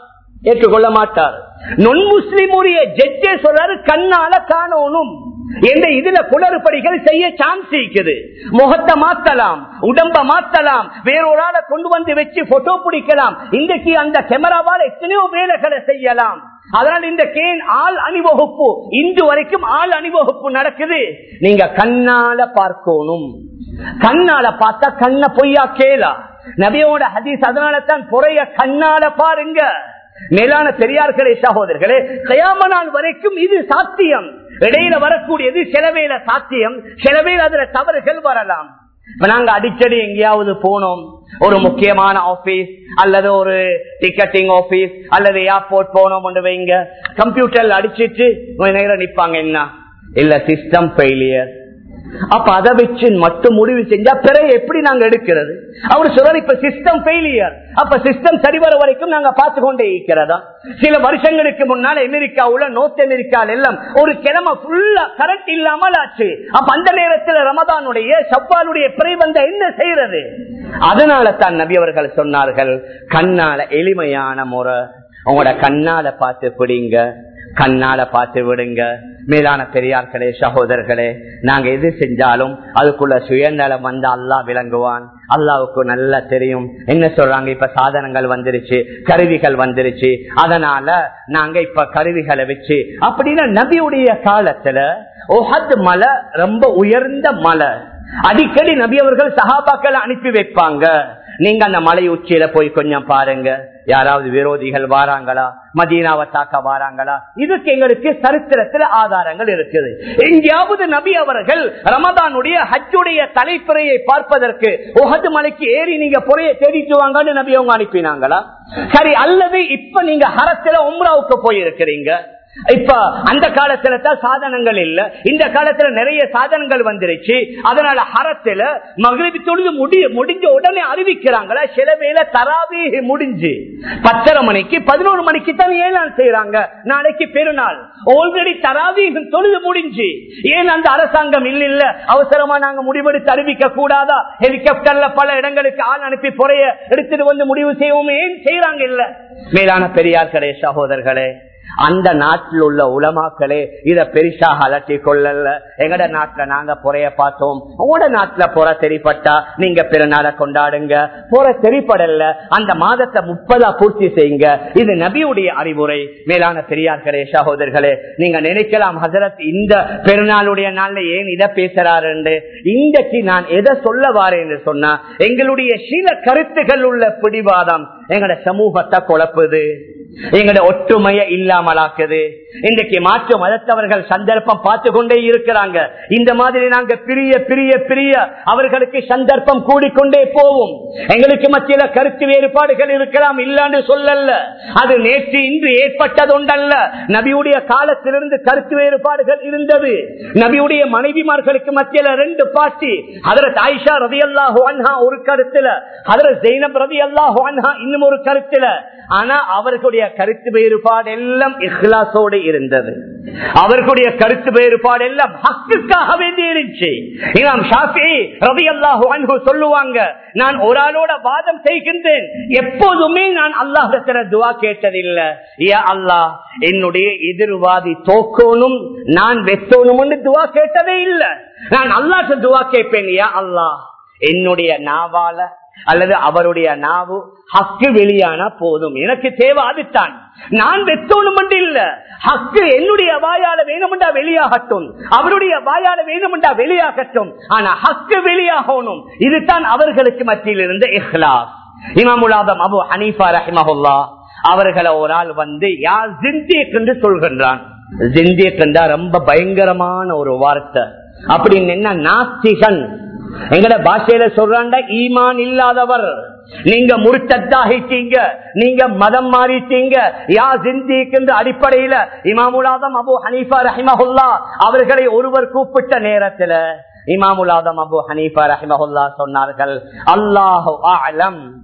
S1: ஏற்றுக்கொள்ள மாட்டார் நொன் முஸ்லிமுடைய ஜட்ஜே சொல்றாரு கண்ணால காணணும் எந்த இதுல குளறுபடிகள் செய்ய சான்ஸ் இருக்குது முகத்தை மாத்தலாம் உடம்ப மாத்தலாம் வேறொரு ஆளை கொண்டு வந்து வச்சு போட்டோ பிடிக்கலாம் இன்றைக்கு அந்த கேமராவால் எத்தனையோ வேலைகளை செய்யலாம் அதனால் இந்த கேன் ஆள் அணிவகுப்பு இன்று வரைக்கும் ஆள் அணிவகுப்பு நடக்குது நீங்க கண்ணால பார்க்கணும் கண்ணால பார்த்தா கண்ண பொய்யா கேளா நபியோட ஹதீஸ் அதனால தான் பொறைய கண்ணால பாருங்க மேலான பெரியார்களே சகோதரர்களே கயாம நாள் வரைக்கும் இது சாத்தியம் இடையில வரக்கூடியது சிலவேல சாத்தியம் சிலவேல அதுல தவறுகள் வரலாம் இப்ப நாங்க அடிக்கடி எங்கேயாவது போனோம் ஒரு முக்கியமான ஆபீஸ் அல்லது ஒரு டிக்கெட்டிங் ஆபீஸ் அல்லது ஏர்போர்ட் போனோம் வைங்க கம்ப்யூட்டர்ல அடிச்சிட்டு கொஞ்ச நேரம் நிப்பாங்க என்ன இல்ல சிஸ்டம் ஃபெயிலியர் அப்ப அதை வச்சு மட்டும் முடிவு செஞ்சா பிறகு எப்படி நாங்க எடுக்கிறது அவர் சொல்றாரு இப்ப சிஸ்டம் ஃபெயிலியர் அப்ப சிஸ்டம் சரி வர வரைக்கும் நாங்க பார்த்து கொண்டே இருக்கிறதா சில வருஷங்களுக்கு முன்னால அமெரிக்காவுல நோர்த் அமெரிக்கால எல்லாம் ஒரு கிழமை ஃபுல்லா கரண்ட் இல்லாமல் ஆச்சு அப்ப அந்த நேரத்தில் ரமதானுடைய சவ்வாலுடைய பிறை வந்த என்ன செய்யறது அதனால தான் நபி அவர்கள் சொன்னார்கள் கண்ணால எளிமையான முறை உங்களோட கண்ணால பார்த்து பிடிங்க கண்ணால பார்த்து விடுங்க மேலான பெரியார்களே சகோதரர்களே நாங்க எது செஞ்சாலும் அதுக்குள்ள சுயநலம் வந்து அல்லா விளங்குவான் அல்லாவுக்கு நல்லா தெரியும் என்ன சொல்றாங்க இப்ப சாதனங்கள் வந்துருச்சு கருவிகள் வந்துருச்சு அதனால நாங்க இப்ப கருவிகளை வச்சு அப்படின்னா நபியுடைய காலத்துல ஒஹத் மலை ரொம்ப உயர்ந்த மலை அடிக்கடி நபி அவர்கள் சகாபாக்களை அனுப்பி வைப்பாங்க நீங்க அந்த மலை உச்சியில போய் கொஞ்சம் பாருங்க யாராவது விரோதிகள் வாராங்களா மதீனாவை தாக்க வாராங்களா இதுக்கு எங்களுக்கு சரித்திரத்துல ஆதாரங்கள் இருக்குது எங்கேயாவது நபி அவர்கள் ரமதானுடைய ஹஜ்ஜுடைய தலைப்புறையை பார்ப்பதற்கு உகது மலைக்கு ஏறி நீங்க புறைய தேடிட்டு வாங்கன்னு நபி அவங்க அனுப்பினாங்களா சரி அல்லது இப்ப நீங்க ஹரத்துல உம்ராவுக்கு போயிருக்கிறீங்க இப்ப அந்த காலத்துல தான் சாதனங்கள் இல்ல இந்த காலத்துல நிறைய சாதனங்கள் வந்துருச்சு அதனால ஹரத்துல மகிழ்ச்சி தொழுது முடிய முடிஞ்ச உடனே அறிவிக்கிறாங்களா சில வேலை தராவே முடிஞ்சு பத்தரை மணிக்கு பதினோரு மணிக்கு தான் ஏழாம் செய்யறாங்க நாளைக்கு பெருநாள் ஆல்ரெடி தராவி தொழுது முடிஞ்சு ஏன் அந்த அரசாங்கம் இல்ல இல்ல அவசரமா நாங்க முடிவெடுத்து அறிவிக்க கூடாதா ஹெலிகாப்டர்ல பல இடங்களுக்கு ஆள் அனுப்பி பொறைய எடுத்துட்டு வந்து முடிவு செய்வோம் ஏன் செய்யறாங்க இல்ல மேலான பெரியார்களே சகோதரர்களே அந்த நாட்டில் உள்ள உலமாக்களே இத பெருசாக அலட்டி கொள்ளல எங்கட நாட்டுல நாங்க பொறைய பார்த்தோம் உங்களோட நாட்டுல பொற தெரிப்பட்டா நீங்க பிறநாள கொண்டாடுங்க பொற தெரிப்படல அந்த மாதத்தை முப்பதா பூர்த்தி செய்யுங்க இது நபியுடைய அறிவுரை மேலான பெரியார்களே சகோதரர்களே நீங்க நினைக்கலாம் ஹசரத் இந்த பெருநாளுடைய நாள்ல ஏன் இதை பேசுறாரு இன்றைக்கு நான் எதை சொல்ல வாரேன் என்று சொன்னா எங்களுடைய சில கருத்துகள் உள்ள பிடிவாதம் எங்கட சமூகத்தை குழப்புது எங்கட ஒற்றுமைய இல்லாமலாக்குது இன்றைக்கு மாற்று மதத்தவர்கள் சந்தர்ப்பம் பார்த்து கொண்டே இருக்கிறாங்க இந்த மாதிரி நாங்க பிரிய பிரிய பிரிய அவர்களுக்கு சந்தர்ப்பம் கூடிக்கொண்டே போவோம் எங்களுக்கு மத்தியில கருத்து வேறுபாடுகள் இருக்கலாம் இல்லான்னு சொல்லல அது நேற்று இன்று ஏற்பட்டது ஒன்றல்ல நபியுடைய காலத்திலிருந்து கருத்து வேறுபாடுகள் இருந்தது நபியுடைய மனைவிமார்களுக்கு மத்தியில ரெண்டு பாட்டி அதற்கு ஆயிஷா ரவி அல்லாஹு ஒரு கருத்துல அதற்கு ஜெயினப் ரவி அல்லாஹு இன்னும் ஒரு கருத்துல ஆனா அவர்களுடைய கருத்து வேறுபாடு எல்லாம் இஹ்லாசோடு இருந்தது அவர்களுடைய கருத்து வேறுபாடு எல்லாம் ஹக்குக்காக வேண்டி இருந்துச்சு இமாம் ஷாஃபி ரவி அல்லாஹு அன்ஹு சொல்லுவாங்க நான் ஒரு ஆளோட வாதம் செய்கின்றேன் எப்போதுமே நான் அல்லாஹத்துல துவா கேட்டதில்லை ஏ அல்லாஹ் என்னுடைய எதிர்வாதி தோக்கோனும் நான் வெத்தோனும் துவா கேட்டதே இல்லை நான் அல்லாஹ் துவா கேட்பேன் ஏ அல்லாஹ் என்னுடைய நாவால அல்லது அவருடைய நாவு ஹக்கு வெளியானா போதும் எனக்கு தேவை அதுதான் நான் வெத்தோணும் இல்ல ஹக்கு என்னுடைய வாயால வேணுமெண்டா வெளியாகட்டும் அவருடைய வாயால வேணுமெண்டா வெளியாகட்டும் ஆனா ஹக்கு வெளியாகணும் இதுதான் அவர்களுக்கு மத்தியில் இருந்த இஹ்லாஸ் இமாமுலாதம் அபு ஹனீஃபா ரஹிமஹுல்லா அவர்களை ஒரு ஆள் வந்து யார் ஜிந்தியக் என்று சொல்கின்றான் ஜிந்தியக் என்றா ரொம்ப பயங்கரமான ஒரு வார்த்தை அப்படின்னு என்ன நாஸ்திகன் எங்கட பாஷையில சொல்றாண்ட ஈமான் இல்லாதவர் நீங்க முருத்தத்தாகிட்டீங்க நீங்க மதம் மாறிட்டீங்க யா சிந்திக்கின்ற அடிப்படையில இமாமுலாதம் அபு ஹனீஃபா ரஹிமஹுல்லா அவர்களை ஒருவர் கூப்பிட்ட நேரத்துல இமாமுலாதம் அபு ஹனீஃபா ரஹிமஹுல்லா சொன்னார்கள் அல்லாஹு ஆலம்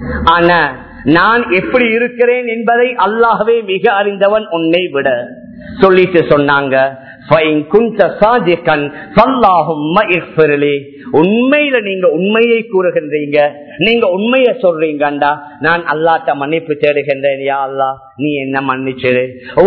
S1: ஆனா நான் எப்படி இருக்கிறேன் என்பதை அல்லாஹவே மிக அறிந்தவன் உன்னை விட சொல்லிட்டு சொன்னாங்க உண்மையில நீங்க உண்மையை கூறுகின்றீங்க நீங்க உண்மையை சொல்றீங்கண்டா நான் அல்லாட்ட மன்னிப்பு தேடுகின்றேன் யா அல்லா நீ என்ன மன்னிச்சிரு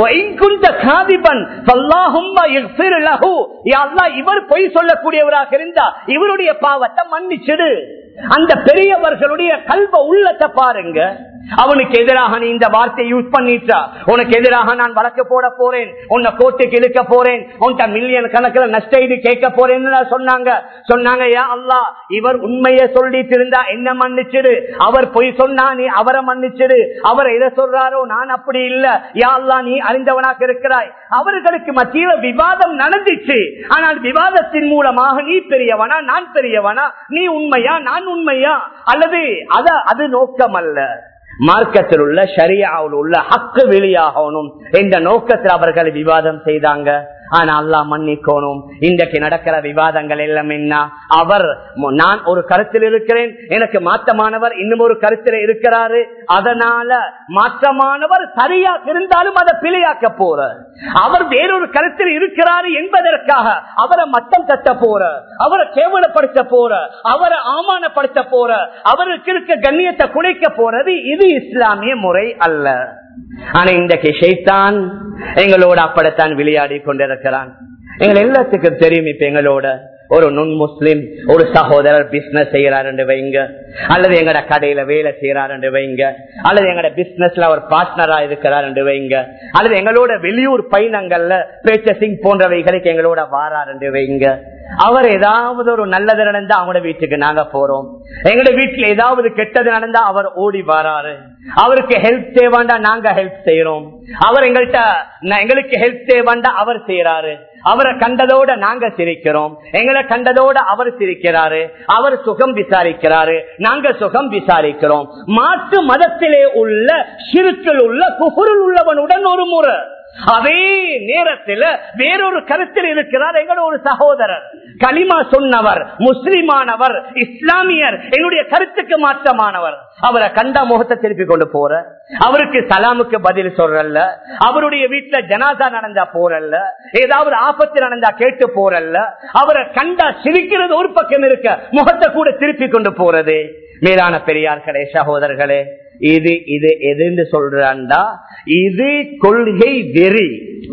S1: இவர் பொய் சொல்லக்கூடியவராக இருந்தா இவருடைய பாவத்தை மன்னிச்சிடு அந்த பெரியவர்களுடைய கல்வ உள்ளத்தை பாருங்க அவனுக்கு எதிராக நீ இந்த வார்த்தையை யூஸ் பண்ணிட்டா உனக்கு எதிராக நான் வழக்கு போட போறேன் உன்னை கோர்ட்டுக்கு இழுக்க போறேன் உன்கிட்ட மில்லியன் கணக்கில் நஷ்ட இது கேட்க போறேன்னு சொன்னாங்க சொன்னாங்க யா அல்லா இவர் உண்மையை சொல்லிட்டு இருந்தா என்ன மன்னிச்சிடு அவர் பொய் சொன்னா நீ அவரை மன்னிச்சிடு அவர் எதை சொல்றாரோ நான் அப்படி இல்ல யா அல்லா நீ அறிந்தவனாக இருக்கிறாய் அவர்களுக்கு மத்தியில விவாதம் நடந்துச்சு ஆனால் விவாதத்தின் மூலமாக நீ பெரியவனா நான் பெரியவனா நீ உண்மையா நான் உண்மையா அல்லது அத அது நோக்கம் அல்ல மார்க்கத்தில் உள்ள ஷரியாவில் உள்ள ஹக்கு வெளியாகணும் என்ற நோக்கத்தில் அவர்கள் விவாதம் செய்தாங்க ஆனா அல்லா மன்னிக்கணும் இன்றைக்கு நடக்கிற விவாதங்கள் எல்லாம் என்ன அவர் நான் ஒரு கருத்தில் இருக்கிறேன் எனக்கு மாற்றமானவர் இன்னும் ஒரு கருத்தில் இருக்கிறாரு அதனால மாற்றமானவர் சரியா இருந்தாலும் அதை பிழையாக்க போற அவர் வேறொரு கருத்தில் இருக்கிறாரு என்பதற்காக அவரை மட்டம் தட்ட போற அவரை கேவலப்படுத்த போற அவரை ஆமானப்படுத்த போற அவருக்கு இருக்க கண்ணியத்தை குறைக்க போறது இது இஸ்லாமிய முறை அல்ல ஆனா இன்றைக்கு ஷைத்தான் எங்களோட அப்படித்தான் விளையாடி கொண்டிருக்கிறான் எங்கள் எல்லாத்துக்கும் தெரியும் இப்ப எங்களோட ஒரு நுண் முஸ்லிம் ஒரு சகோதரர் பிசினஸ் செய்யறாரு வைங்க அல்லது எங்கட கடையில வேலை செய்யறாரு வைங்க அல்லது எங்கட பிசினஸ்ல அவர் பார்ட்னரா இருக்கிறாரு வைங்க அல்லது எங்களோட வெளியூர் பயணங்கள்ல பேச்சசிங் போன்றவைகளுக்கு எங்களோட வாராரு வைங்க அவர் ஏதாவது ஒரு நல்லது நடந்தா அவங்களோட வீட்டுக்கு நாங்க போறோம் எங்களோட வீட்டுல ஏதாவது கெட்டது நடந்தா அவர் ஓடி வராரு அவருக்கு ஹெல்ப் தேவாண்டா நாங்க ஹெல்ப் செய்யறோம் அவர் எங்கள்கிட்ட எங்களுக்கு ஹெல்ப் தேவாண்டா அவர் செய்யறாரு அவரை கண்டதோட நாங்க சிரிக்கிறோம் எங்களை கண்டதோட அவர் சிரிக்கிறாரு அவர் சுகம் விசாரிக்கிறாரு நாங்க சுகம் விசாரிக்கிறோம் மாற்று மதத்திலே உள்ள சிறுக்கில் உள்ள குகுருள் உள்ளவனுடன் ஒரு முறை அதே நேரத்தில் வேறொரு கருத்தில் இருக்கிறார் எங்களோட ஒரு சகோதரர் களிமா சொன்னவர் முஸ்லிமானவர் இஸ்லாமியர் என்னுடைய கருத்துக்கு மாற்றமானவர் அவரை கண்ட முகத்தை திருப்பி கொண்டு போற அவருக்கு சலாமுக்கு பதில் சொல்றல்ல அவருடைய வீட்டுல ஜனாதா நடந்தா போறல்ல ஏதாவது ஆபத்து நடந்தா கேட்டு போறல்ல அவரை கண்டா சிரிக்கிறது ஒரு பக்கம் இருக்க முகத்தை கூட திருப்பி கொண்டு போறது மேலான பெரியார்களே சகோதரர்களே இது இது எதுன்னு சொல்றாண்டா இது கொள்கை வெறி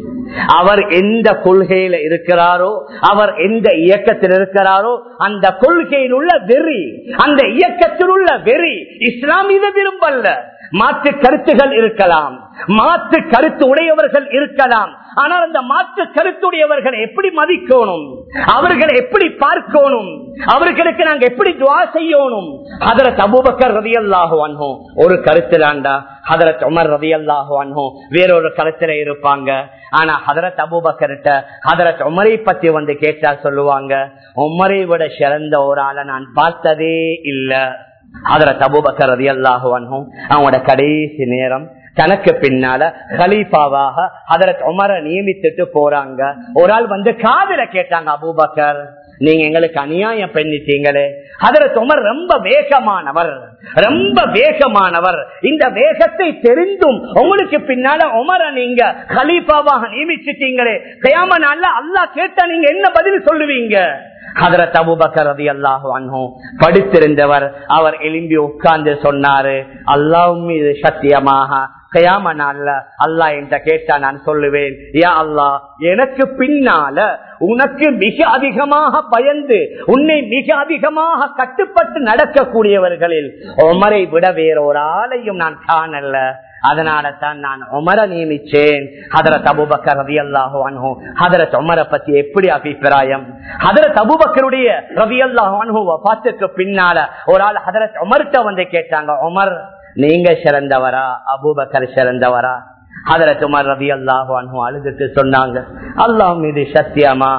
S1: அவர் எந்த கொள்கையில இருக்கிறாரோ அவர் எந்த இயக்கத்தில் இருக்கிறாரோ அந்த கொள்கையில் உள்ள வெறி அந்த இயக்கத்தில் உள்ள வெறி இஸ்லாம் இதை விரும்பல்ல மாற்று கருத்துகள் இருக்கலாம் மாற்று கருத்து உடையவர்கள் இருக்கலாம் ஆனால் அந்த மாற்று கருத்துடையவர்களை எப்படி மதிக்கணும் அவர்களை எப்படி பார்க்கணும் அவர்களுக்கு நாங்க எப்படி துவா செய்யணும் அதரத் அபூபக்கர் ரதி அல்லாஹோ ஒரு கருத்திலாண்டா ஹதரத் உமர் ரதி அல்லாஹோ வேறொரு கருத்துல இருப்பாங்க ஆனா ஹதரத் அபூபக்கர்கிட்ட ஹதரத் உமரை பத்தி வந்து கேட்டா சொல்லுவாங்க உமரை விட சிறந்த ஒரு ஆளை நான் பார்த்ததே இல்லை ஹதரத் அபூபக்கர் ரதி அல்லாஹுவன்ஹும் அவங்களோட கடைசி நேரம் தனக்கு பின்னால ஹலீஃபாவாக ஹதரத் உமரை நியமித்துட்டு போறாங்க ஒரு ஆள் வந்து காதல கேட்டாங்க அபூபக்கர் நீங்க எங்களுக்கு அநியாயம் பண்ணிட்டீங்களே ஹதரத் உமர் ரொம்ப வேகமானவர் ரொம்ப வேகமானவர் இந்த வேகத்தை தெரிந்தும் உங்களுக்கு பின்னால உமரை நீங்க ஹலீஃபாவாக நியமிச்சிட்டீங்களே கயாம நாள்ல அல்லா கேட்டா நீங்க என்ன பதில் சொல்லுவீங்க ஹதரத் அபுபக்கர் ரதி அல்லாஹு அன்ஹும் படித்திருந்தவர் அவர் எலும்பி உட்கார்ந்து சொன்னாரு அல்லாஹ் மீது சத்தியமாக கயாம நாள்ல அல்லா என்ற கேட்டா நான் சொல்லுவேன் யா அல்லா எனக்கு பின்னால உனக்கு மிக அதிகமாக பயந்து உன்னை மிக அதிகமாக கட்டுப்பட்டு நடக்கக்கூடியவர்களில் உமரை விட வேறொரு ஆளையும் நான் காணல அதனால தான் நான் உமர நியமிச்சேன் ஹதரத் அபுபக்கர் ரவி அல்லாஹோ அன்ஹோ ஹதரத் உமரை பத்தி எப்படி அபிப்பிராயம் ஹதரத் அபுபக்கருடைய ரவி அல்லாஹோ அன்ஹுவ பாத்துக்கு பின்னால ஒரு ஆள் ஹதரத் உமர்கிட்ட வந்து கேட்டாங்க உமர் நீங்க சிறந்தவரா அபூபக்கர் சிறந்தவரா அதற்கு ரவி அல்லாஹு அழுதுட்டு சொன்னாங்க அல்லாஹ் மீது சத்தியமாக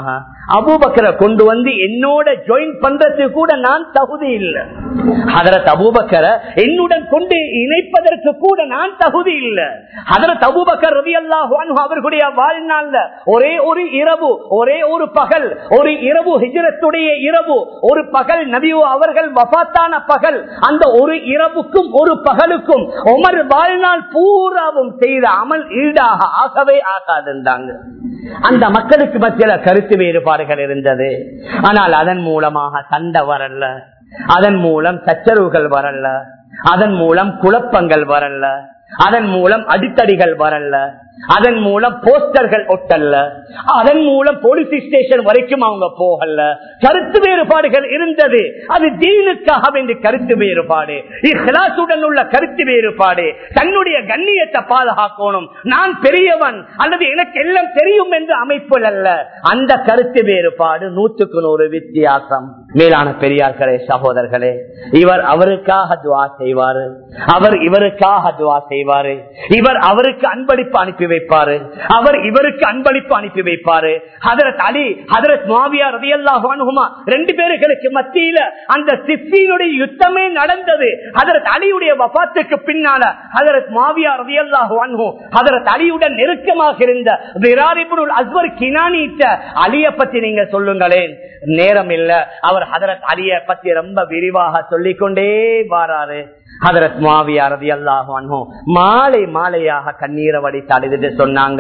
S1: அபூபக்கரை கொண்டு வந்து என்னோட ஜாயின் பண்றதுக்கு கூட நான் தகுதி இல்லை ஹதரத் அபூபக்கரை என்னுடன் கொண்டு இணைப்பதற்கு கூட நான் தகுதி இல்லை ஹதரத் அபூபக்கர் ரவி அல்லாஹ் அவர்களுடைய வாழ்நாள்ல ஒரே ஒரு இரவு ஒரே ஒரு பகல் ஒரு இரவு ஹிஜரத்துடைய இரவு ஒரு பகல் நபியோ அவர்கள் வபாத்தான பகல் அந்த ஒரு இரவுக்கும் ஒரு பகலுக்கும் உமர் வாழ்நாள் பூராவும் செய்த அமல் ஈடாக ஆகவே ஆகாதுன்றாங்க அந்த மக்களுக்கு மத்தியில கருத்து வேறுபாடுகள் இருந்தது ஆனால் அதன் மூலமாக சண்டை வரல அதன் மூலம் சச்சரவுகள் வரல அதன் மூலம் குழப்பங்கள் வரல அதன் மூலம் அடித்தடிகள் வரல அதன் மூலம் போஸ்டர்கள் ஒட்டல்ல அதன் மூலம் போலீஸ் ஸ்டேஷன் வரைக்கும் அவங்க போகல கருத்து வேறுபாடுகள் இருந்தது அது தீனுக்காக வேண்டிய கருத்து வேறுபாடு இஹ்லாசுடன் உள்ள கருத்து வேறுபாடு தன்னுடைய கண்ணியத்தை பாதுகாக்கணும் நான் பெரியவன் அல்லது எனக்கு எல்லாம் தெரியும் என்று அமைப்பு அல்ல அந்த கருத்து வேறுபாடு நூற்றுக்கு நூறு வித்தியாசம் மேலான பெரியார்களே சகோதரர்களே இவர் அவருக்காக துவா செய்வாரு அவர் இவருக்காக துவா செய்வாரு இவர் அவருக்கு அன்பளிப்பு அனுப்பி வைப்பாரு அவர் இவருக்கு அன்பளிப்பு அனுப்பி வைப்பாரு ஹதரத் அலி ஹதரத் மாவியா ரவி அல்லாஹுமா ரெண்டு பேர்களுக்கு மத்தியில அந்த சிப்பினுடைய யுத்தமே நடந்தது ஹதரத் அலியுடைய வபாத்துக்கு பின்னால ஹதரத் மாவியா ரவி அல்லாஹு ஹதரத் அலியுடன் நெருக்கமாக இருந்த விராரிபுல் அஸ்வர் கினானிட்ட அலிய பத்தி நீங்க சொல்லுங்களேன் நேரம் இல்ல அவர் ஹதரத் அலிய பத்தி ரொம்ப விரிவாக சொல்லிக்கொண்டே வாராரு ஹதரத் மாவியா ரதி அல்லாஹு மாலை மாலையாக கண்ணீரை வடித்து அழுதுட்டு சொன்னாங்க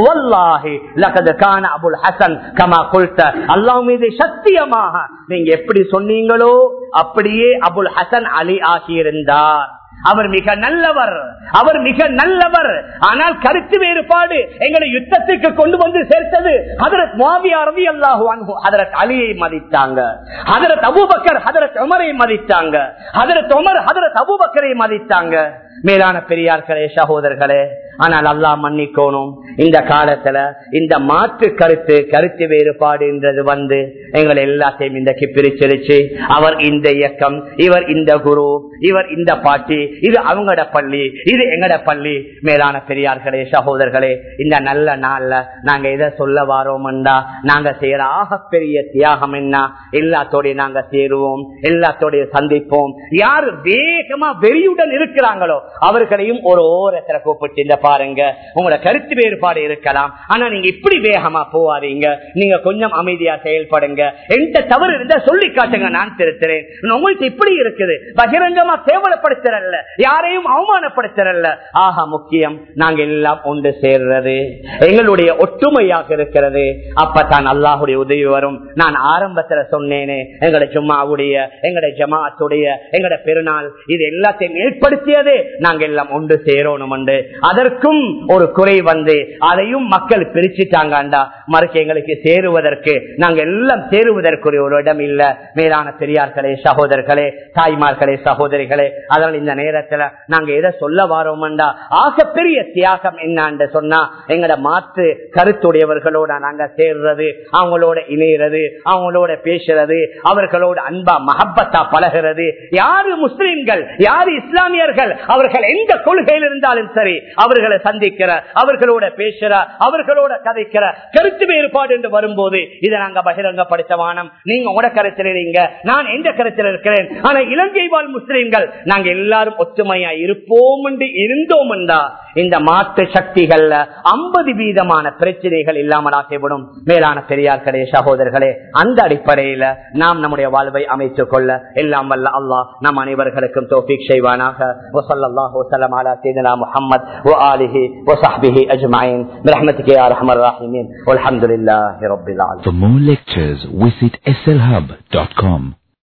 S1: அபுல் ஹசன் கமா குல்த அல்லாஹ் மீது சத்தியமாக நீங்க எப்படி சொன்னீங்களோ அப்படியே அபுல் ஹசன் அலி ஆகியிருந்தார் அவர் மிக நல்லவர் அவர் மிக நல்லவர் ஆனால் கருத்து வேறுபாடு எங்களை யுத்தத்துக்கு கொண்டு வந்து சேர்த்தது ஹதரத் மாவியா ரவி அல்லாஹு ஹதரத் அலியை மதித்தாங்க ஹதரத் அபூபக்கர் ஹதரத் உமரை மதித்தாங்க ஹதரத் உமர் ஹதரத் அபூபக்கரை மதித்தாங்க மேலான பெரியார்களே சகோதரர்களே ஆனால் அல்லாஹ் மன்னிக்கோணும் இந்த காலத்துல இந்த மாற்று கருத்து கருத்து வேறுபாடு என்றது வந்து எங்களை எல்லாத்தையும் இன்றைக்கு பிரிச்சிருச்சு அவர் இந்த இயக்கம் இவர் இந்த குரு இவர் இந்த பாட்டி இது அவங்களோட பள்ளி இது எங்கட பள்ளி மேலான பெரியார்களே சகோதரர்களே இந்த நல்ல நாள்ல நாங்க எதை சொல்ல வாரோம்டா நாங்க செய்யற ஆகப்பெரிய தியாகம் என்ன எல்லாத்தோடைய நாங்க சேருவோம் எல்லாத்தோடைய சந்திப்போம் யாரு வேகமா வெறியுடன் இருக்கிறாங்களோ அவர்களையும் ஒரு ஓரத்துல கூப்பிட்டு இந்த பாருங்க உங்களோட கருத்து வேறுபாடு இருக்கலாம் ஆனா நீங்க இப்படி வேகமா போவாதீங்க நீங்க கொஞ்சம் அமைதியா செயல்படுங்க எந்த தவறு இருந்தா சொல்லி காட்டுங்க நான் திருத்துறேன் உங்களுக்கு இப்படி இருக்குது பகிரங்கமா கேவலப்படுத்துறல்ல யாரையும் அவமானப்படுத்துறல்ல ஆஹா முக்கியம் நாங்க எல்லாம் ஒன்று சேர்றது எங்களுடைய ஒற்றுமையாக இருக்கிறது அப்பதான் அல்லாஹுடைய உதவி வரும் நான் ஆரம்பத்துல சொன்னேனே எங்கட ஜும்மாவுடைய எங்கட ஜமாத்துடைய எங்கட பெருநாள் இது எல்லாத்தையும் ஏற்படுத்தியதே நாங்க எல்லாம் ஒன்று சேரணும் உண்டு அதற்கும் ஒரு குறை வந்து அதையும் மக்கள் பிரிச்சுட்டாங்கண்டா மறுக்க எங்களுக்கு சேருவதற்கு நாங்க எல்லாம் சேருவதற்கு ஒரு இடம் இல்ல மேலான பெரியார்களே சகோதரர்களே தாய்மார்களே சகோதரிகளே அதனால் இந்த நேரத்துல நாங்க எதை சொல்ல வாரோம்டா ஆகப்பெரிய தியாகம் என்னன்னு சொன்னா எங்கட மாற்று கருத்துடையவர்களோட நாங்க சேர்றது அவங்களோட இணைகிறது அவங்களோட பேசுறது அவர்களோட அன்பா மஹப்பத்தா பழகிறது யாரு முஸ்லிம்கள் யாரு இஸ்லாமியர்கள் அவர்கள் எந்த கொள்கையில் இருந்தாலும் சரி அவர்களை சந்திக்கிற அவர்களோட பேசுற அவர்களோட கதைக்கிற கருத்து வேறுபாடு என்று வரும்போது இதை நாங்க பகிரங்கப்படுத்த வானம் நீங்க உட கருத்தில் இருங்க நான் எந்த கருத்தில் இருக்கிறேன் ஆனா இலங்கை வாழ் முஸ்லிம்கள் நாங்க எல்லாரும் ஒற்றுமையா இருப்போம் என்று இருந்தோம் என்றா இந்த மாற்று சக்திகள்ல ஐம்பது வீதமான பிரச்சனைகள் இல்லாமல் ஆகிவிடும் மேலான பெரியார்களே சகோதரர்களே அந்த அடிப்படையில நாம் நம்முடைய வாழ்வை அமைத்துக் கொள்ள எல்லாம் வல்ல அல்லாஹ் நம் அனைவர்களுக்கும் தோஃபிக் செய்வானாக وصلى الله وسلم على سيدنا محمد وآله وصحبه أجمعين برحمتك يا أرحم الراحمين والحمد لله رب العالمين
S2: For more lectures, visit slhub.com.